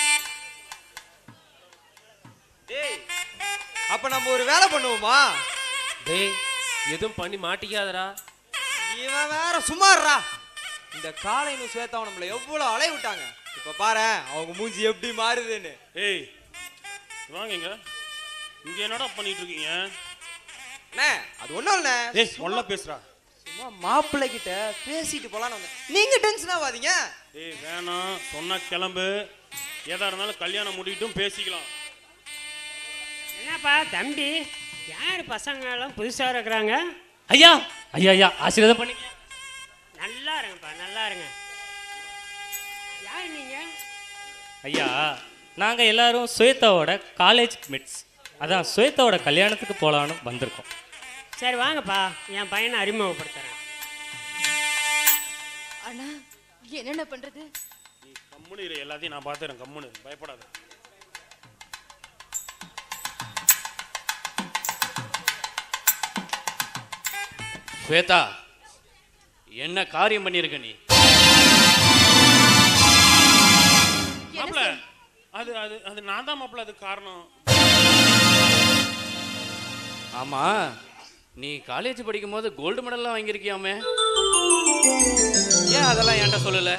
டேய் அப்ப நம்ம ஒரு வேலை பண்ணுவோமா டேய் எதுவும் பண்ணி மாட்டிக்காதடா இவன் வேற சும்மாறா இந்த காலைன்னு ஸ்வேதா நம்மள எவ்வளவு அலைய விட்டாங்க இப்ப பாரு அவங்க மூஞ்சி எப்படி மாறுதுன்னு ஏய் வாங்க இங்க இங்க என்னடா பண்ணிட்டு இருக்கீங்க அண்ணே அது ஒண்ணும் இல்ல ஏய் சொல்ல பேசுறா சும்மா மாப்பிள்ளை கிட்ட பேசிட்டு போலான்னு வந்தேன் நீங்க டென்ஷன் ஆகாதீங்க ஏய் வேணாம் சொன்னா கிளம்பு எதா இருந்தாலும் கல்யாணம் முடிட்டும் பேசிக்கலாம் என்னப்பா தம்பி யார் பசங்க எல்லாம் புதுசாக இருக்கிறாங்க ஐயா ஐயா ஐயா ஆசீர்வாதம் பண்ணி நல்லா இருங்கப்பா நல்லா இருங்க யார் நீங்க ஐயா நாங்கள் எல்லாரும் ஸ்வேதாவோட காலேஜ் மிட்ஸ் அதான் ஸ்வேதாவோட கல்யாணத்துக்கு போகலான்னு வந்திருக்கோம் சரி வாங்கப்பா என் பையனை அறிமுகப்படுத்துறேன் அண்ணா என்னென்ன பண்றது கம்முனு இரு எல்லாத்தையும் நான் பார்த்துறேன் கம்முனு பயப்படாத ஸ்வேதா என்ன காரியம் பண்ணியிருக்க நீ மாப்பிள அது அது அது நான் தான் மாப்பிள அது காரணம் ஆமா நீ காலேஜ் படிக்கும் போது கோல்டு மெடல்லாம் வாங்கியிருக்கியாமே ஏன் அதெல்லாம் என்கிட்ட சொல்லல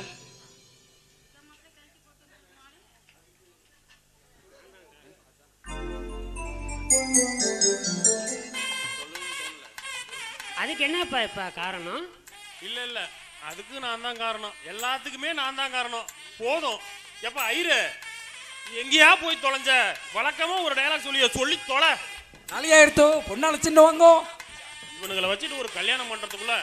அதுக்கு என்னப்பா இப்போ காரணம் இல்ல இல்ல அதுக்கு நான் தான் காரணம் எல்லாத்துக்குமே நான் தான் காரணம் போதும் எப்ப ஐரு எங்கேயா போய் தொலைஞ்ச வழக்கமா ஒரு டயலாக் சொல்லி சொல்லி தொலை நாளையா எடுத்தோ பொண்ணால சின்ன வாங்கோ இவனுங்களை வச்சுட்டு ஒரு கல்யாணம் பண்றதுக்குள்ள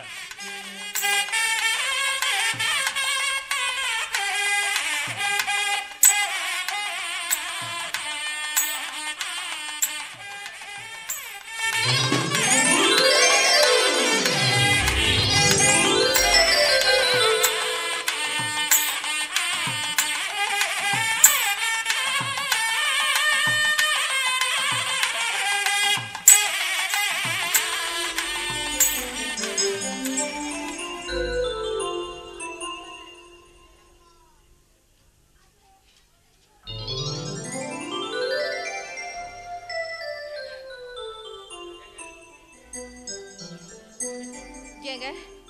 ஏங்க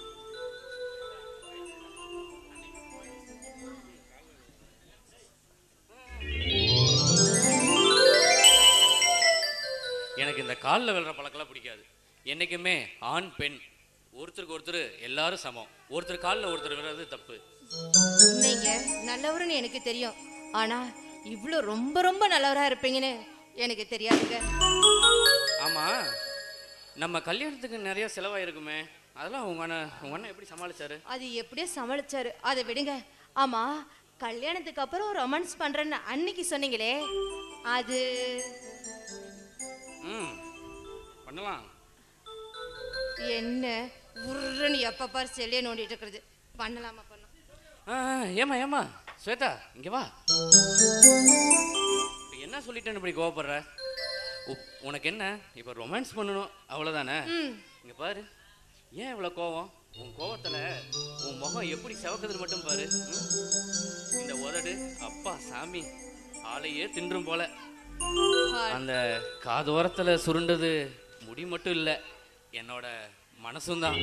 எனக்கு இந்த காலில் விழுற பழக்கம்லாம் பிடிக்காது என்னைக்குமே ஆண் பெண் ஒருத்தருக்கு ஒருத்தர் எல்லாரும் சமம் ஒருத்தர் காலில் ஒருத்தர் விழுறது தப்பு நீங்க நல்லவருன்னு எனக்கு தெரியும் ஆனா இவ்ளோ ரொம்ப ரொம்ப நல்லவரா இருப்பீங்கன்னு எனக்கு தெரியாதுங்க ஆமா நம்ம கல்யாணத்துக்கு நிறைய செலவாயிருக்குமே அதெல்லாம் உங்க அண்ணன் உங்க அண்ணன் எப்படி சமாளிச்சாரு அது எப்படியோ சமாளிச்சாரு அதை விடுங்க ஆமா கல்யாணத்துக்கு அப்புறம் ரொமான்ஸ் பண்றேன்னு அன்னைக்கு சொன்னீங்களே அது ம் பண்ணலாம் என்ன உருன்னு எப்ப பாரு செல்லிய நோண்டிட்டு இருக்கிறது பண்ணலாமா பண்ணலாம் ஆ, ஆ, ஏம்மா ஏம்மா ஸ்வேதா இங்க வா இப்ப என்ன சொல்லிட்டேன்னு இப்படி கோவப்படுற உப்- உனக்கு என்ன இப்போ ரொமான்ஸ் பண்ணணும் அவ்வளோதானே ம். இங்க பாரு ஏன் இவ்வளோ கோவம் உன் கோவத்துல உன் முகம் எப்படி செவக்குதுன்னு மட்டும் பாரு ம்? இந்த உதடு அப்பா சாமி ஆளையே தின்றும் போல அந்த காதோரத்துல சுருண்டது முடி மட்டும் இல்லை என்னோட மனசும் தான்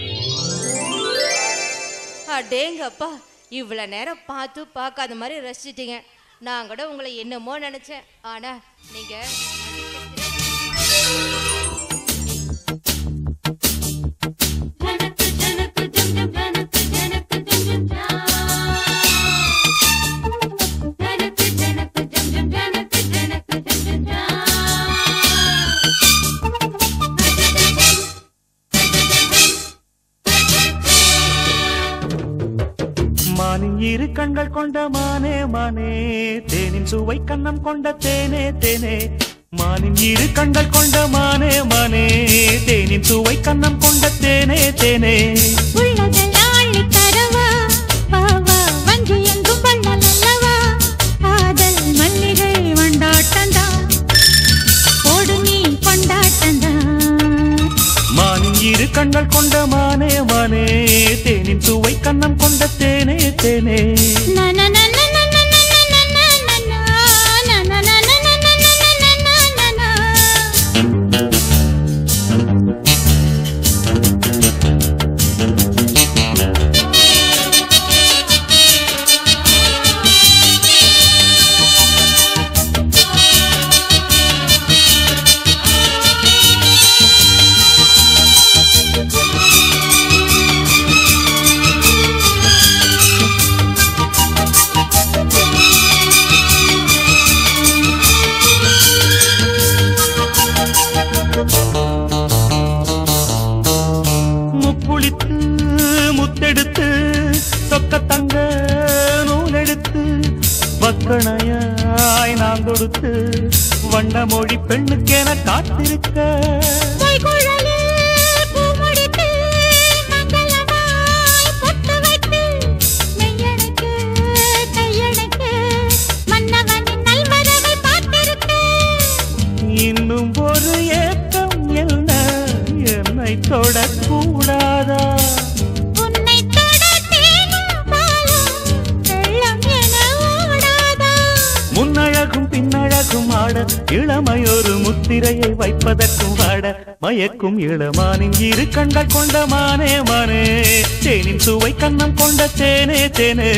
அடேங்கப்பா இவ்வளவு நேரம் பார்த்து பார்க்காத மாதிரி ரசிச்சிட்டீங்க நான் கூட உங்களை என்னமோ நினைச்சேன் ஆனா நீங்க மானின் இரு கண்கள் கொண்ட மானே மானே தேனின் சுவை கண்ணம் கொண்ட தேனே தேனே மானின் இரு கண்கள் கொண்ட மானே மானே தேனின் சுவை கண்ணம் கொண்ட தேனே தேனே உள்ளதெல்லாம் தரவா வா வா வஞ்சி எங்கும் வள்ளல் அல்லவா காதல் மல்லிகை வண்டாட்டந்தா போடு நீ கொண்டாட்டந்தா மானின் இரு கண்கள் கொண்ட மானே மானே தேனின் சுவை கண்ணம் கொண்ட தேனே தேனே Thank you. கொடுத்து வண்ண மொழி பெண்ணுக்கென காத்திருக்க இன்னும் ஒரு ஏக்கம் என்ன என்னை தொடக்கூடாதா முன்னழகும் பின்னழகும் ஆட இளமையொரு முத்திரையை வைப்பதற்கும் வாட மயக்கும் இளமானின் இரு கண்கள் கொண்ட மானே மானே தேனின் சுவை கண்ணம் கொண்ட தேனே தேனே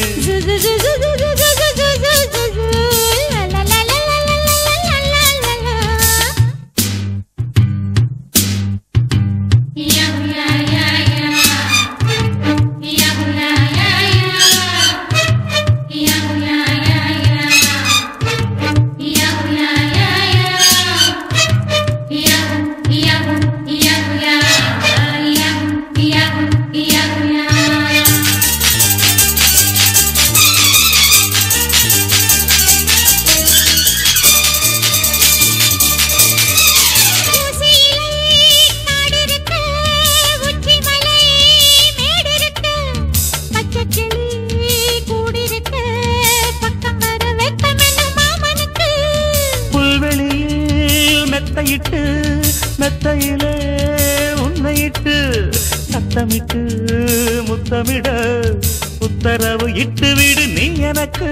புல்வெளியில் மெத்தையிட்டு மெத்தையிலே உன்னையிட்டு சத்தமிட்டு முத்தமிட உத்தரவு இட்டு விடு நீ எனக்கு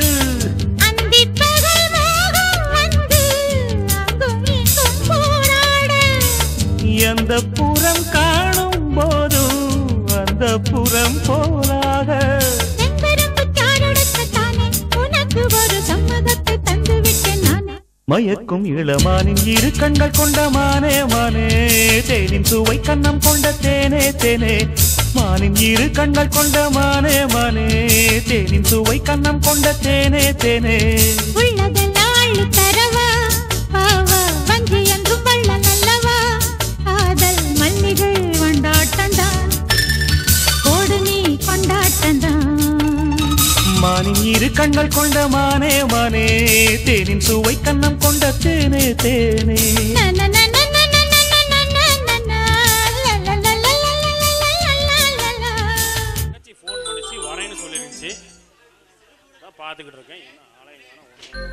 எந்த புறம் காணும் போதும் அந்த புறம் போலாக மயக்கும் இளமானின் இரு கண்கள் கொண்ட மானே மானே தேனின் சுவை கண்ணம் கொண்ட தேனே தேனே மானின் இரு கண்கள் கொண்ட மானே மானே தேனின் சுவை கண்ணம் கொண்ட தேனே தேனே உள்ளதெல்லாம் அள்ளி தரவா வா வா வஞ்சி என்றும் வள்ள நல்லவா காதல் மல்லிகை வண்டாட்டந்தான் கோடு நீ கொண்டாட்டந்தான் மானின் இரு கண்கள் கொண்ட மானே மானே தேனின் சுவை கண்ணம் கொண்ட தேனே தேனே தங்கச்சி ஃபோன் பண்ணிச்சு வரேன்னு சொல்லிருந்துச்சு அதான் பார்த்துக்கிட்டு இருக்கேன் என்ன ஆலயம் காணோம்,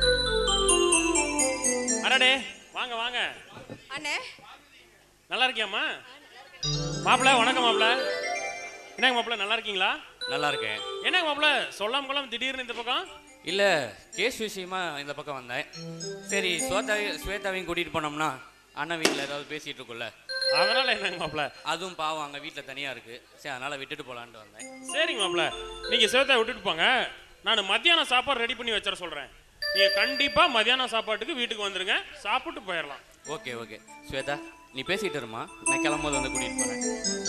ஒண்ணும். அடடே வாங்க வாங்க அண்ணே நல்லா இருக்கியாம்மா மாப்பிள்ள வணக்கம் மாப்பிள்ள என்னங்க மாப்பிள்ள நல்லா இருக்கீங்களா நல்லா இருக்கேன் என்னங்க மாப்பிள்ள சொல்லாம கொள்ளாம திடீர்னு இந்த பக்கம் இல்லை கேஸ் விஷயமா இந்த பக்கம் வந்தேன் சரி ஸ்வேதாவை ஸ்வேதாவையும் கூட்டிகிட்டு போனோம்னா அண்ணன் வீட்டில் ஏதாவது பேசிகிட்டு இருக்குல்ல அதனால என்னங்க மாப்பிள்ள அதுவும் பாவம் அங்கே வீட்டில் தனியாக இருக்குது சரி அதனால் விட்டுட்டு போகலான்ட்டு வந்தேன் சரிங்க மாப்பிள்ள நீங்க சேவத்தை விட்டுட்டு போங்க நான் மத்தியானம் சாப்பாடு ரெடி பண்ணி வச்சிட சொல்றேன் நீங்க கண்டிப்பா மத்தியானம் சாப்பாட்டுக்கு வீட்டுக்கு வந்துருங்க சாப்பிட்டு போயிடலாம் ஓகே ஓகே ஸ்வேதா நீ பேசிகிட்டு இருமா நான் கிளம்பும்போது வந்து கூட்டிகிட்டு போகிறேன்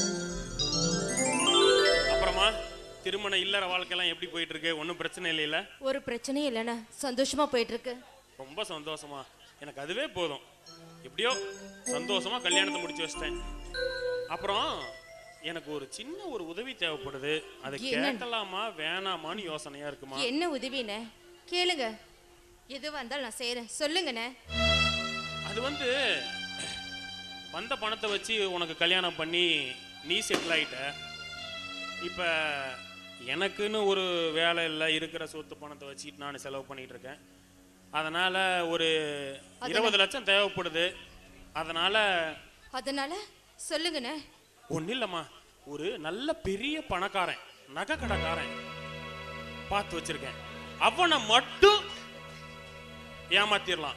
அப்புறமா திருமண இல்லற வாழ்க்கையெல்லாம் எப்படி போயிட்டு இருக்கு ஒன்றும் பிரச்சனை இல்லைல்ல ஒரு பிரச்சனையும் இல்லைண்ணே சந்தோஷமா போயிட்டு இருக்கு ரொம்ப சந்தோஷமா எனக்கு அதுவே போதும் எப்படியோ சந்தோஷமா கல்யாணத்தை முடிச்சு வச்சிட்டேன் அப்புறம் எனக்கு ஒரு சின்ன ஒரு உதவி தேவைப்படுது அதை என்ன? கேட்கலாமா வேணாமான்னு யோசனையா இருக்குமா என்ன உதவிண்ணே கேளுங்க எதுவா இருந்தாலும் நான் செய்யறேன் சொல்லுங்கண்ணே அது வந்து வந்த பணத்தை வச்சு உனக்கு கல்யாணம் பண்ணி நீ செட்டில் ஆயிட்ட இப்போ எனக்குன்னு ஒரு வேலை இல்லை இருக்கிற சொத்து பணத்தை வச்சுட்டு நான் செலவு பண்ணிட்டு இருக்கேன் அதனால ஒரு இருபது லட்சம் தேவைப்படுது அதனால அதனால சொல்லுங்கண்ணே ஒன்றும் இல்லைம்மா ஒரு நல்ல பெரிய பணக்காரன் நகை கடைக்காரன் பார்த்து வச்சிருக்கேன் அவனை மட்டும் ஏமாத்திரலாம்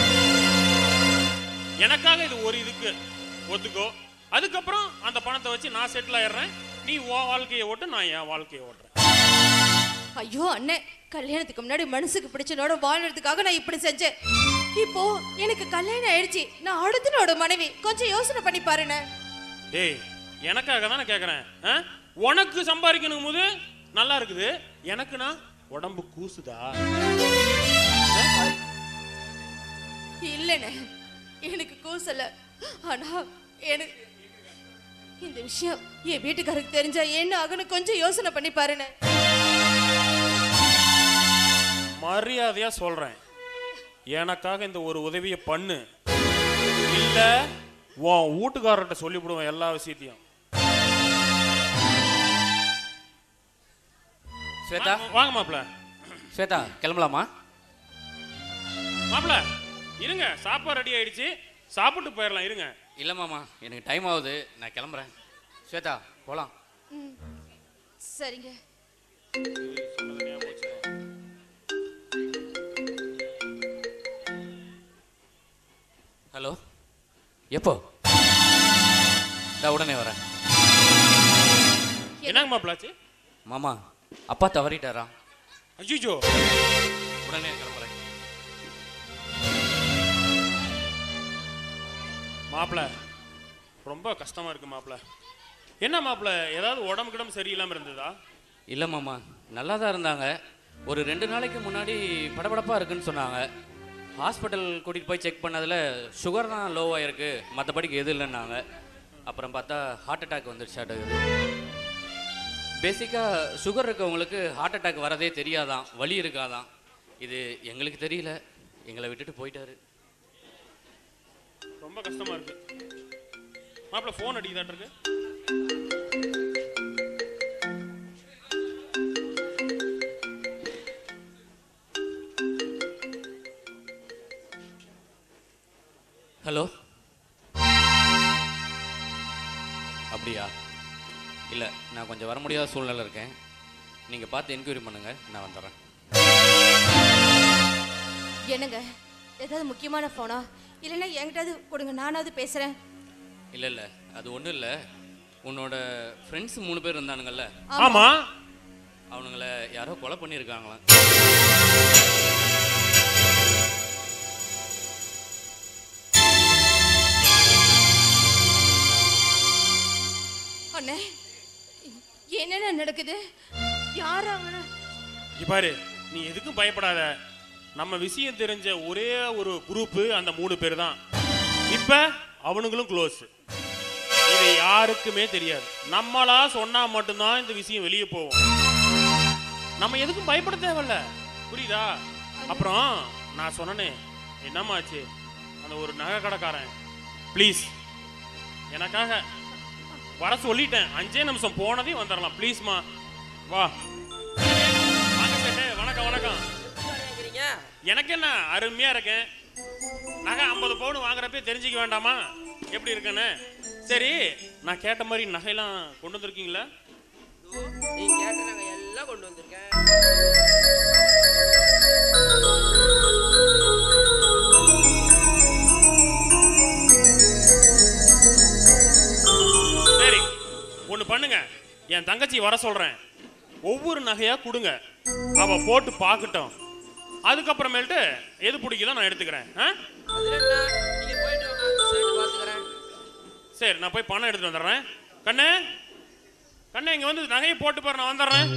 எனக்காக இது ஒரு இதுக்கு ஒத்துக்கோ அதுக்கப்புறம் அந்த பணத்தை வச்சு நான் செட்டில் ஆயிடுறேன் நீ உன் வாழ்க்கையை ஓட்டு நான் என் வாழ்க்கையை ஓட்டுறேன் ஐயோ அண்ணே கல்யாணத்துக்கு முன்னாடி மனசுக்கு பிடிச்சனோட வாழ்றதுக்காக நான் இப்படி செஞ்சேன் இப்போ எனக்கு கல்யாணம் ஆயிடுச்சு நான் அடுத்தனோட மனைவி கொஞ்சம் யோசனை பண்ணி பாருண்ணே டேய் எனக்காக தானே கேட்குறேன் ஆ? உனக்கு சம்பாதிக்கணும் போது நல்லா இருக்குது எனக்குனா உடம்பு கூசுதா இல்லைண்ணே எனக்கு கூசல ஆனா எனக்கு இந்த விஷயம் என் வீட்டுக்காரருக்கு தெரிஞ்சா என்ன ஆகுன்னு கொஞ்சம் யோசனை பண்ணி பாருண்ணே மரியாதையா சொல்றேன் எனக்காக இந்த ஒரு உதவியை பண்ணு இல்ல உன் வீட்டுக்காரர்கிட்ட சொல்லிவிடுவேன் எல்லா விஷயத்தையும் ஸ்வேதா வாங்க- வாங்க மாப்பிள ஸ்வேதா கிளம்பலாமா மாப்பிள இருங்க சாப்பாடு ரெடி ஆயிடுச்சு சாப்பிட்டு போயிடலாம் இருங்க இல்லை மாமா எனக்கு டைம் ஆகுது நான் கிளம்புறேன் ஸ்வேதா போகலாம் ம். சரிங்க ஹலோ எப்போ நான் உடனே வரேன் என்னங்க மாப்பிளாச்சு மாமா அப்பா தவறிட்டாரா அஜிஜோ உடனே கிளம்புறேன் மாப்பிள ரொம்ப கஷ்டமா இருக்கு மாப்பிள என்ன மாப்பிள ஏதாவது உடம்பு கிடம்பு சரியில்லாம இருந்ததா இல்லை மாமா நல்லா தான் இருந்தாங்க ஒரு ரெண்டு நாளைக்கு முன்னாடி படபடப்பாக இருக்குன்னு சொன்னாங்க ஹாஸ்பிட்டல் கூட்டிகிட்டு போய் செக் பண்ணதில் சுகர் தான் லோவாக இருக்குது மற்றபடிக்கு எதுவும் இல்லைன்னாங்க அப்புறம் பார்த்தா ஹார்ட் அட்டாக் வந்துருச்சாட்டுக்குது பேசிக்காக சுகர் இருக்கவங்களுக்கு ஹார்ட் அட்டாக் வரதே தெரியாதான் வலி இருக்காதான் இது எங்களுக்கு தெரியல எங்களை விட்டுட்டு போயிட்டாரு ரொம்ப கஷ்டமா இருக்கு மாப்பிள ஃபோன் அடிக்குதாட்டு இருக்கு ஹலோ அப்படியா இல்லை நான் கொஞ்சம் வர முடியாத சூழ்நிலை இருக்கேன் நீங்கள் பார்த்து என்கொயரி பண்ணுங்கள் நான் வந்துடுறேன் என்னங்க ஏதாவது முக்கியமான ஃபோனா இல்லைன்னா என்கிட்டயாவது கொடுங்க நானாவது பேசுகிறேன் இல்லை இல்லை அது ஒன்றும் இல்லை உன்னோட ஃப்ரெண்ட்ஸ் மூணு பேர் இருந்தானுங்கல்ல ஆமா அவனுங்கள யாரோ கொலை பண்ணியிருக்காங்களாம் அண்ணே என்னென்ன நடக்குது யார் அவன இங்க பாரு நீ எதுக்கும் பயப்படாத நம்ம விஷயம் தெரிஞ்ச ஒரே ஒரு குரூப் அந்த மூணு பேர் தான் இப்ப அவனுங்களும் க்ளோஸ் இது யாருக்குமே தெரியாது நம்மளா சொன்னா மட்டும்தான் இந்த விஷயம் வெளியே போகும் நம்ம எதுக்கும் பயப்பட தேவையில்ல புரியுதா அப்புறம் நான் சொன்னனே என்னம்மாச்சு அந்த ஒரு நகை கடைக்காரன் ப்ளீஸ் எனக்காக வர சொல்லிட்டேன் அஞ்சே நிமிஷம் போனதே வந்துடலாம் ப்ளீஸ்மா வா வாங்க சேட்டு வணக்கம் வணக்கம் எனக்கு என்ன அருமையா இருக்கேன் நகை ஐம்பது பவுன் வாங்குறப்பே தெரிஞ்சுக்க வேண்டாமா எப்படி இருக்குன்னு சரி நான் கேட்ட மாதிரி நகையெல்லாம் கொண்டு வந்திருக்கீங்களா நீங்க கேட்ட நாங்க எல்லாம் கொண்டு வந்திருக்கேன் சரி ஒன்று பண்ணுங்க என் தங்கச்சி வர சொல்றேன் ஒவ்வொரு நகையா கொடுங்க அவ போட்டு பார்க்கட்டும் அதுக்கப்புறமேல்ட்டு எது பிடிக்குதோ நான் எடுத்துக்கிறேன் ஆ? அதுல என்ன நீங்க போயிட்டு வாங்க சேர்த்து பாத்துக்கிறேன் சரி நான் போய் பணம் எடுத்துட்டு வந்துடுறேன் கண்ணு கண்ணு இங்க வந்து நகையை போட்டு பாரு நான் வந்துடுறேன்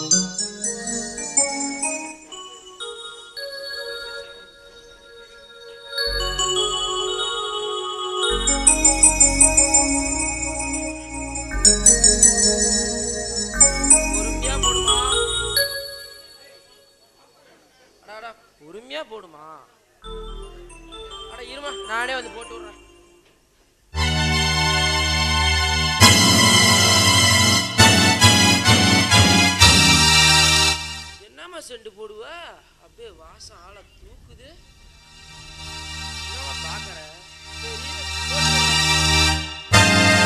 பொறுமையா போடுமா அடா, அடா, பொறுமையா போடுமா அட இருமா நானே வந்து போட்டு விடுறேன் என்னம்மா செண்டு போடுவ அப்படியே வாசம் ஆளை தூக்குது என்னம்மா பாக்குற சரி போட்டு விடுறேன்.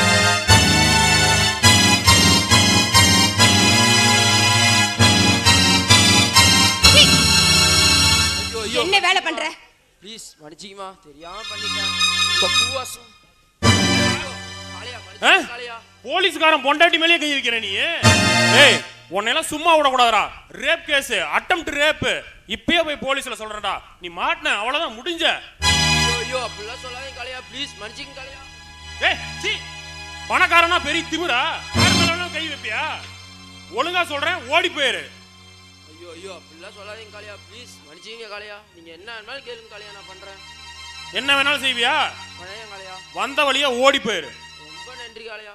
என்ன வேலை பண்ற ப்ளீஸ் மன்னிச்சிக்கமா தெரியாம பண்ணிட்டேன் உங்க பூவாசம் காளையா ஆ? மன்னிச்சு காளையா போலீஸ்காரன் பொண்டாட்டி மேலேயே கை வைக்கிற நீ ஏய் உன்னையெல்லாம் சும்மா விடக்கூடாதுடா ரேப் கேஸ் அட்டம்ப்ட் ரேப் இப்பயே போய் போலீஸ்ல சொல்றேன்டா நீ மாட்டின அவ்வளவுதான் முடிஞ்ச ஐயோ ஐயோ அப்படிலாம் சொல்லாதீங்க காளையா ப்ளீஸ் மன்னிச்சிங்க காளையா ஏய் சீ பணக்காரனா பெரிய திமிரா யார் மேல கை வைப்பியா ஒழுங்கா சொல்றேன் ஓடி போயிரு ஐயோ ஐயோ அப்படிலாம் சொல்லாதீங்க காளையா ப்ளீஸ் மன்னிச்சிங்க காளையா நீங்க என்ன வேணாலும் கேளுங்க காளையா நான் பண்றேன் என்ன வேணாலும் செய்வியா பழைய காளையா வந்த வழியா ஓடி போயிரு ரொம்ப நன்றி காளையா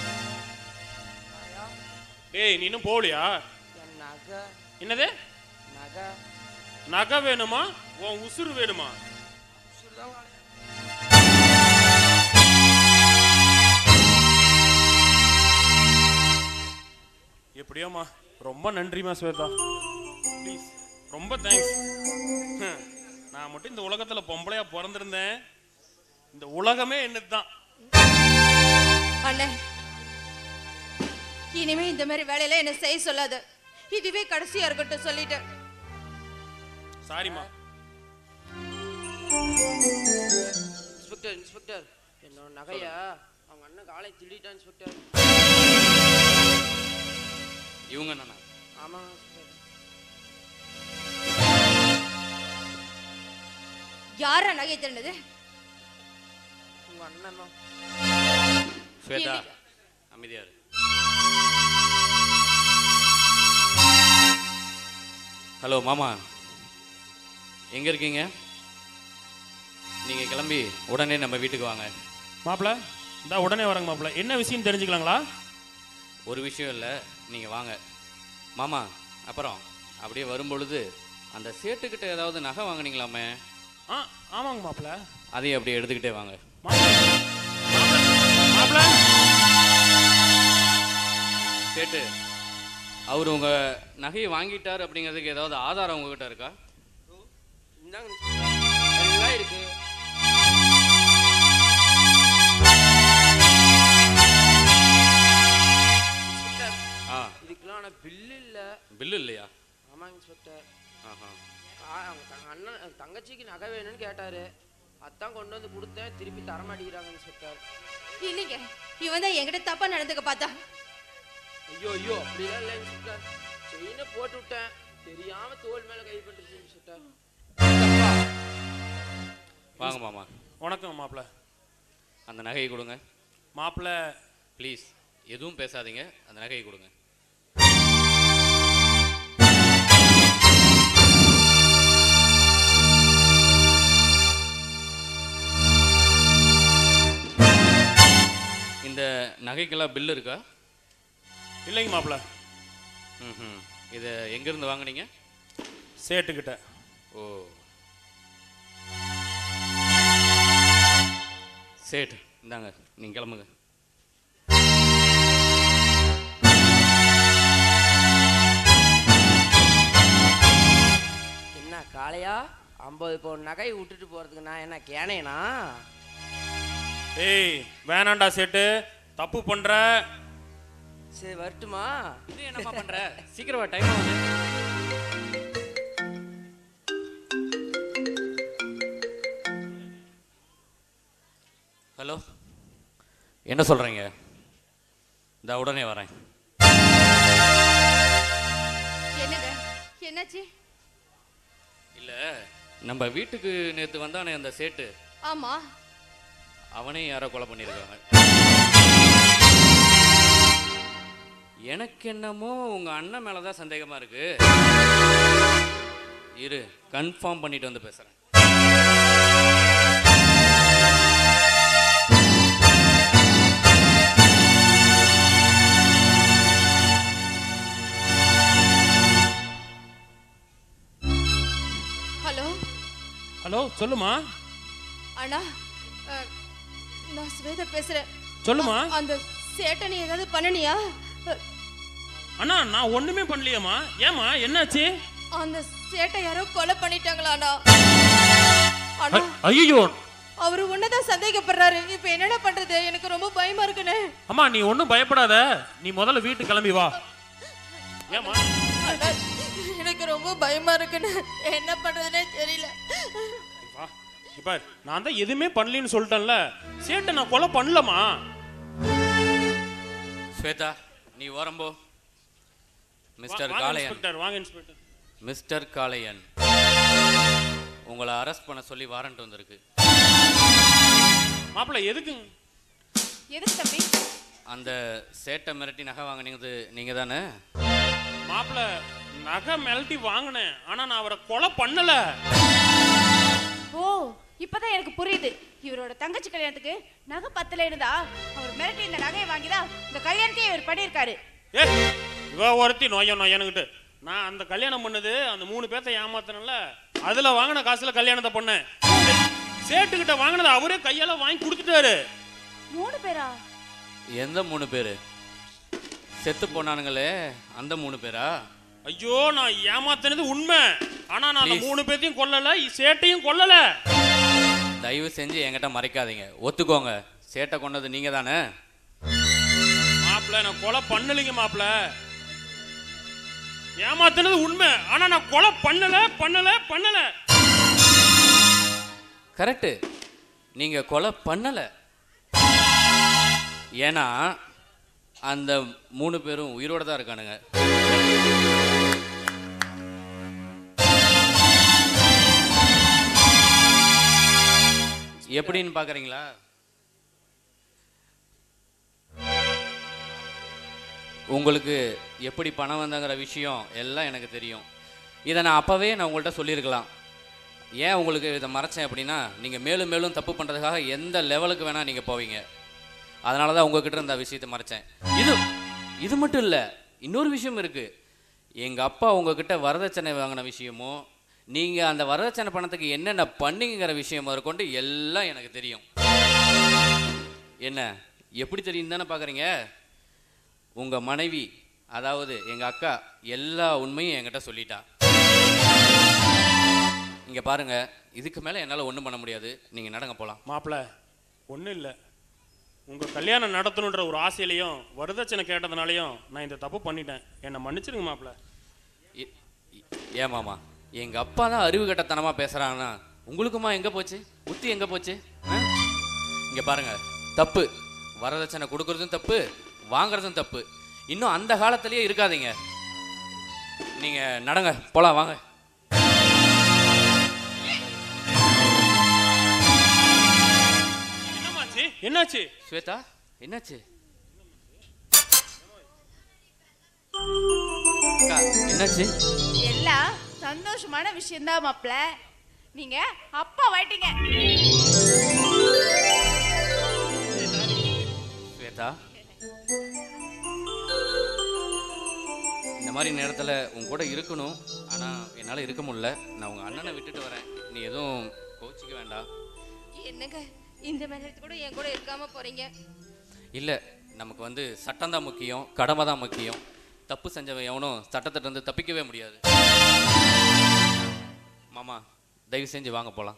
ஏய் நீ இன்னும் போகலையா என் நகை என்னது நகை நகை வேணுமா உன் உசுறு வேணுமா சுடுதான் வாங்க. எப்படியோம்மா ரொம்ப நன்றிம்மா ஸ்வேதா ப்ளீஸ் ரொம்ப தேங்க்ஸ் நான் மட்டும் இந்த உலகத்துல பொம்பளையா பிறந்திருந்தேன் இந்த உலகமே என்னது தான் அண்ணே இனிமே இந்த மாதிரி வேலையில என்ன செய்ய சொல்லாத இதுவே கடைசியா இருக்கட்டும் சொல்லிட்டேன் சாரிம்மா இன்ஸ்பெக்டர் இன்ஸ்பெக்டர் என்னோட நகைய அவங்க அண்ணன் காலை திருடிட்டான் இன்ஸ்பெக்டர் இவங்க என்னண்ணா ஆமாங்க இன்ஸ்பெக்டர் யாரா நகை திருந்தது உங்க அண்ணன் தான் ஸ்வேதா அமைதியா இரு ஹலோ மாமா எங்க இருக்கீங்க நீங்க கிளம்பி உடனே நம்ம வீட்டுக்கு வாங்க மாப்பிள இந்த உடனே வரங்க மாப்பிள என்ன விஷயம் தெரிஞ்சுக்கலாங்களா ஒரு விஷயம் இல்லை நீங்கள் வாங்க மாமா அப்புறம் அப்படியே வரும்பொழுது அந்த சேட்டுக்கிட்ட ஏதாவது நகை வாங்குனீங்களாமே ஆ ஆமாங்க மாப்பிள அதையும் அப்படியே எடுத்துக்கிட்டே வாங்க மாப்பிள சேட்டு அவர் உங்கள் நகையை வாங்கிட்டார் அப்படிங்கிறதுக்கு ஏதாவது ஆதாரம் உங்ககிட்ட இருக்கா இந்தாங்க இன்ஸ்பெக்டர் எல்லாம் இருக்கு இன்ஸ்பெக்டர் ஆ இதுக்கெல்லாம் ஆனால் பில்லு இல்லை பில்லு இல்லையா ஆமாங்க இன்ஸ்பெக்டர் ஆஹா கா- அவங்க தங்க அண்ணன் அவங்க தங்கச்சிக்கு நகை வேணும்னு கேட்டாரு அதான் கொண்டு வந்து கொடுத்தேன் திருப்பி தர மாட்டேங்கிறாங்க இன்ஸ்பெக்டர் இல்லைங்க இவன் தான் என்கிட்ட தப்பா நடந்துக்க பார்த்தா ஐயோ ஐயோ அப்படிலாம் இல்லை இன்ஸ்பெக்டர் செயினை போட்டு விட்டேன் தெரியாம தோல் மேல கை பட்டுருச்சு இன்ஸ்பெக்டர் வாங்க மாமா வணக்கம் மாப்பிள அந்த நகையை கொடுங்க மாப்பிள ப்ளீஸ் எதுவும் பேசாதீங்க அந்த நகையை கொடுங்க இந்த நகைக்கெல்லாம் பில் இருக்கா இல்லைங்க மாப்பிள ம் இதை எங்கேருந்து வாங்குனீங்க சேட்டுக்கிட்ட ஓ சேட் இந்தாங்க நீங்கள் கிளம்புங்க என்ன காளையா ஐம்பது பவுன் நகை விட்டுட்டு போறதுக்கு நான் என்ன கேனேனா ஏய் வேணாண்டா சேட்டு தப்பு பண்ற சரி வரட்டுமா இது என்னம்மா பண்ற சீக்கிரமா டைம் ஆகுது ஹலோ என்ன சொல்றீங்க இந்த உடனே வரேன் என்னங்க என்னாச்சு இல்ல நம்ம வீட்டுக்கு நேத்து வந்தானே அந்த சேட்டு ஆமா அவனே யாரோ கொலை பண்ணியிருக்காங்க எனக்கு என்னமோ உங்க அண்ணன் மேலதான் சந்தேகமா இருக்கு இரு கன்ஃபார்ம் பண்ணிட்டு வந்து பேசுறேன் ஹலோ ஹலோ சொல்லுமா அண்ணா அஹ், நான் ஸ்வேதா பேசுறேன் சொல்லுமா அ- அந்த சேட்டை நீ ஏதாவது பண்ணனியா அஹ், அண்ணா நான் ஒண்ணுமே பண்ணலையேம்மா ஏமா என்னாச்சு அந்த சேட்டை யாரோ கொலை பண்ணிட்டாங்களாண்ணா அண்ணா ஐயோ அவரு உன்னதான் சந்தேகப்படுறாரு இப்ப என்னடா பண்றது எனக்கு ரொம்ப பயமா இருக்குண்ணே அம்மா நீ ஒன்றும் பயப்படாத நீ முதல்ல வீட்டுக்கு கிளம்பி வா ஏமா அண்ணா, எனக்கு ரொம்ப பயமா இருக்குண்ணே என்ன பண்றதுனே தெரியல வா இப்ப நான் தான் எதுவுமே பண்ணலன்னு சொல்லிட்டேன்ல சேட்டை நான் கொலை பண்ணலமா ஸ்வேதா நீ ஓரம்போ மிஸ்டர் வாங்க காளையன் இன்ஸ்பெக்டர் வாங்க இன்ஸ்பெக்டர் மிஸ்டர் காளையன் உங்களை அரெஸ்ட் பண்ண சொல்லி வாரண்ட் வந்திருக்கு மாப்பிள்ள எதுக்குங்க எதுக்கு தம்பி அந்த சேட்டை மிரட்டி நகை வாங்கினது நீங்க தானே மாப்பிள்ள நகை மிரட்டி வாங்கினேன் ஆனா நான் அவரை கொலை பண்ணல ஓ இப்பதான் எனக்கு புரியுது இவரோட தங்கச்சி கல்யாணத்துக்கு நகை பத்துல இருந்தா அவர் மிரட்டி இந்த நகையை வாங்கிதான் இந்த கல்யாணத்தையே இவர் பண்ணியிருக்காரு ஏ இவ ஒருத்தி நோய நோயனுக்கிட்டு நான் அந்த கல்யாணம் பண்ணது அந்த மூணு பேர்த்த ஏமாத்தினல அதுல வாங்கின காசுல கல்யாணத்தை பண்ணேன் சேட்டுக்கிட்ட வாங்கினது அவரே கையால வாங்கி கொடுத்துட்டாரு மூணு பேரா எந்த மூணு பேரு செத்து போனானுங்களே அந்த மூணு பேரா ஐயோ நான் ஏமாத்தினது உண்மை ஆனா நான் அந்த Please. மூணு பேர்த்தையும் கொல்லல சேட்டையும் கொல்லல தயவு செஞ்சு என்கிட்ட மறைக்காதீங்க ஒத்துக்கோங்க சேட்டை கொண்டது நீங்க தானே மாப்பிள்ள நான் கொலை பண்ணலைங்க மாப்பிள்ள ஏமாத்தினது உண்மை ஆனா நான் கொலை பண்ணல பண்ணல பண்ணல கரெக்டு நீங்க கொலை பண்ணல ஏன்னா அந்த மூணு பேரும் உயிரோட தான் இருக்கானுங்க எப்படின்னு பாக்குறீங்களா உங்களுக்கு எப்படி பணம் வந்தங்கிற விஷயம் எல்லாம் எனக்கு தெரியும் இதை நான் அப்போவே நான் உங்கள்கிட்ட சொல்லியிருக்கலாம் ஏன் உங்களுக்கு இதை மறைச்சேன் அப்படின்னா நீங்கள் மேலும் மேலும் தப்பு பண்ணுறதுக்காக எந்த லெவலுக்கு வேணால் நீங்கள் போவீங்க அதனால தான் உங்ககிட்ட இருந்த விஷயத்தை மறைச்சேன் இது இது மட்டும் இல்லை இன்னொரு விஷயம் இருக்குது எங்கள் அப்பா உங்ககிட்ட வரதட்சணை வாங்கின விஷயமும் நீங்கள் அந்த வரதட்சணை பணத்துக்கு என்னென்ன பண்ணீங்கிற விஷயம் முதற்கொண்டு எல்லாம் எனக்கு தெரியும் என்ன எப்படி தெரியும் தானே பார்க்குறீங்க உங்கள் மனைவி அதாவது எங்கள் அக்கா எல்லா உண்மையும் என்கிட்ட சொல்லிட்டா இங்கே பாருங்க இதுக்கு மேலே என்னால் ஒன்றும் பண்ண முடியாது நீங்கள் நடங்க போகலாம் மாப்பிள்ள ஒன்றும் இல்லை உங்க கல்யாணம் நடத்தணுன்ற ஒரு ஆசையிலையும் வரதட்சணை கேட்டதுனாலையும் நான் இந்த தப்பு பண்ணிட்டேன் என்னை மன்னிச்சிருங்க மாப்பிள்ள ஏமாமா எங்கள் அப்பா தான் அறிவு கட்டத்தனமாக பேசுகிறாங்கன்னா உங்களுக்குமா எங்கே போச்சு புத்தி எங்கே போச்சு இங்கே பாருங்க தப்பு வரதட்சணை கொடுக்கறதும் தப்பு வாங்குறதும் தப்பு இன்னும் அந்த காலத்திலேயே இருக்காதீங்க நீங்கள் நடங்க போகலாம் வாங்க என்னமாச்சு என்னாச்சு ஸ்வேதா என்னாச்சு அக்கா என்னாச்சு எல்லாம் சந்தோஷமான விஷயம்தான் மாப்ள நீங்க அப்பா வாயிட்டீங்க ஸ்வேதா இந்த மாதிரி நேரத்தில் உன் கூட இருக்கணும் ஆனால் என்னால் இருக்க முடியல நான் உங்கள் அண்ணனை விட்டுட்டு வரேன் நீ எதுவும் கோச்சிக்க வேண்டாம் என்னங்க இந்த நேரத்து கூட என் கூட இருக்காம போறீங்க இல்லை நமக்கு வந்து சட்டம் தான் முக்கியம் கடமை தான் முக்கியம் தப்பு செஞ்சவன் எவனும் சட்டத்திட்ட இருந்து தப்பிக்கவே முடியாது மாமா தயவு செஞ்சு வாங்க போகலாம்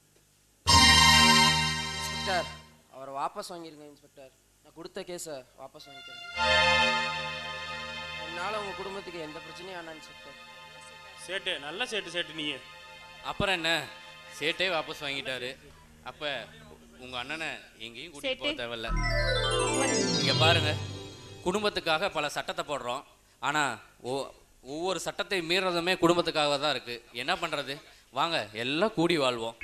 இன்ஸ்பெக்டர் அவரை வாபஸ் வாங்கிருங்க இன்ஸ்பெக்டர் நான் கொடுத்த கேஸை வாபஸ் வாங்கிக்கிறேன் என்னால் உங்கள் குடும்பத்துக்கு எந்த பிரச்சனையும் வேணாம் இன்ஸ்பெக்டர் சேட்டு நல்ல சேட்டு சேட்டு நீ அப்புறம் என்ன சேட்டே வாபஸ் வாங்கிட்டாரு அப்போ உங்கள் அண்ணனை எங்கேயும் கூட்டிகிட்டு போக சேட்டு. தேவையில்ல இங்கே பாருங்க குடும்பத்துக்காக பல சட்டத்தை போடுறோம் ஆனால் ஒ ஒவ்வொரு சட்டத்தை மீறதுமே குடும்பத்துக்காக தான் இருக்குது என்ன பண்ணுறது வாங்க எல்லாம் கூடி வாழ்வோம்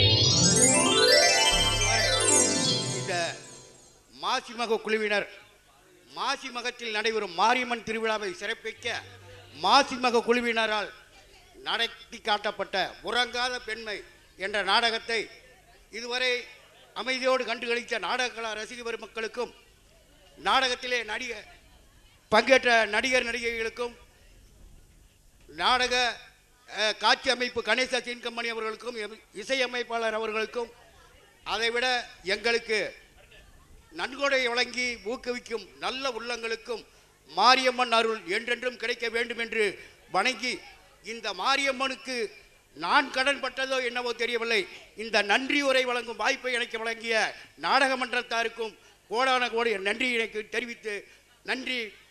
இந்த மாசிமக குழுவினர் மாசிமகத்தில் நடைபெறும் மாரியம்மன் திருவிழாவை சிறப்பிக்க மாசிமக குழுவினரால் நடத்தி காட்டப்பட்ட உறங்காத பெண்மை என்ற நாடகத்தை இதுவரை அமைதியோடு கண்டுகளித்த நாடகக்கலா ரசிக பெருமக்களுக்கும் நாடகத்திலே நடிக பங்கேற்ற நடிகர் நடிகைகளுக்கும் நாடக அஹ், காட்சி அமைப்பு கணேச சீன்கம்பெனி அவர்களுக்கும் எம்- இசையமைப்பாளர் அவர்களுக்கும் அதைவிட எங்களுக்கு நன்கொடை வழங்கி ஊக்குவிக்கும் நல்ல உள்ளங்களுக்கும் மாரியம்மன் அருள் என்றென்றும் கிடைக்க வேண்டும் என்று வணங்கி இந்த மாரியம்மனுக்கு நான் கடன் பட்டதோ என்னவோ தெரியவில்லை இந்த நன்றி உரை வழங்கும் வாய்ப்பை எனக்கு வழங்கிய நாடக மன்றத்தாருக்கும் கோடான கோடி நன்றி எனக்கு தெரிவித்து நன்றி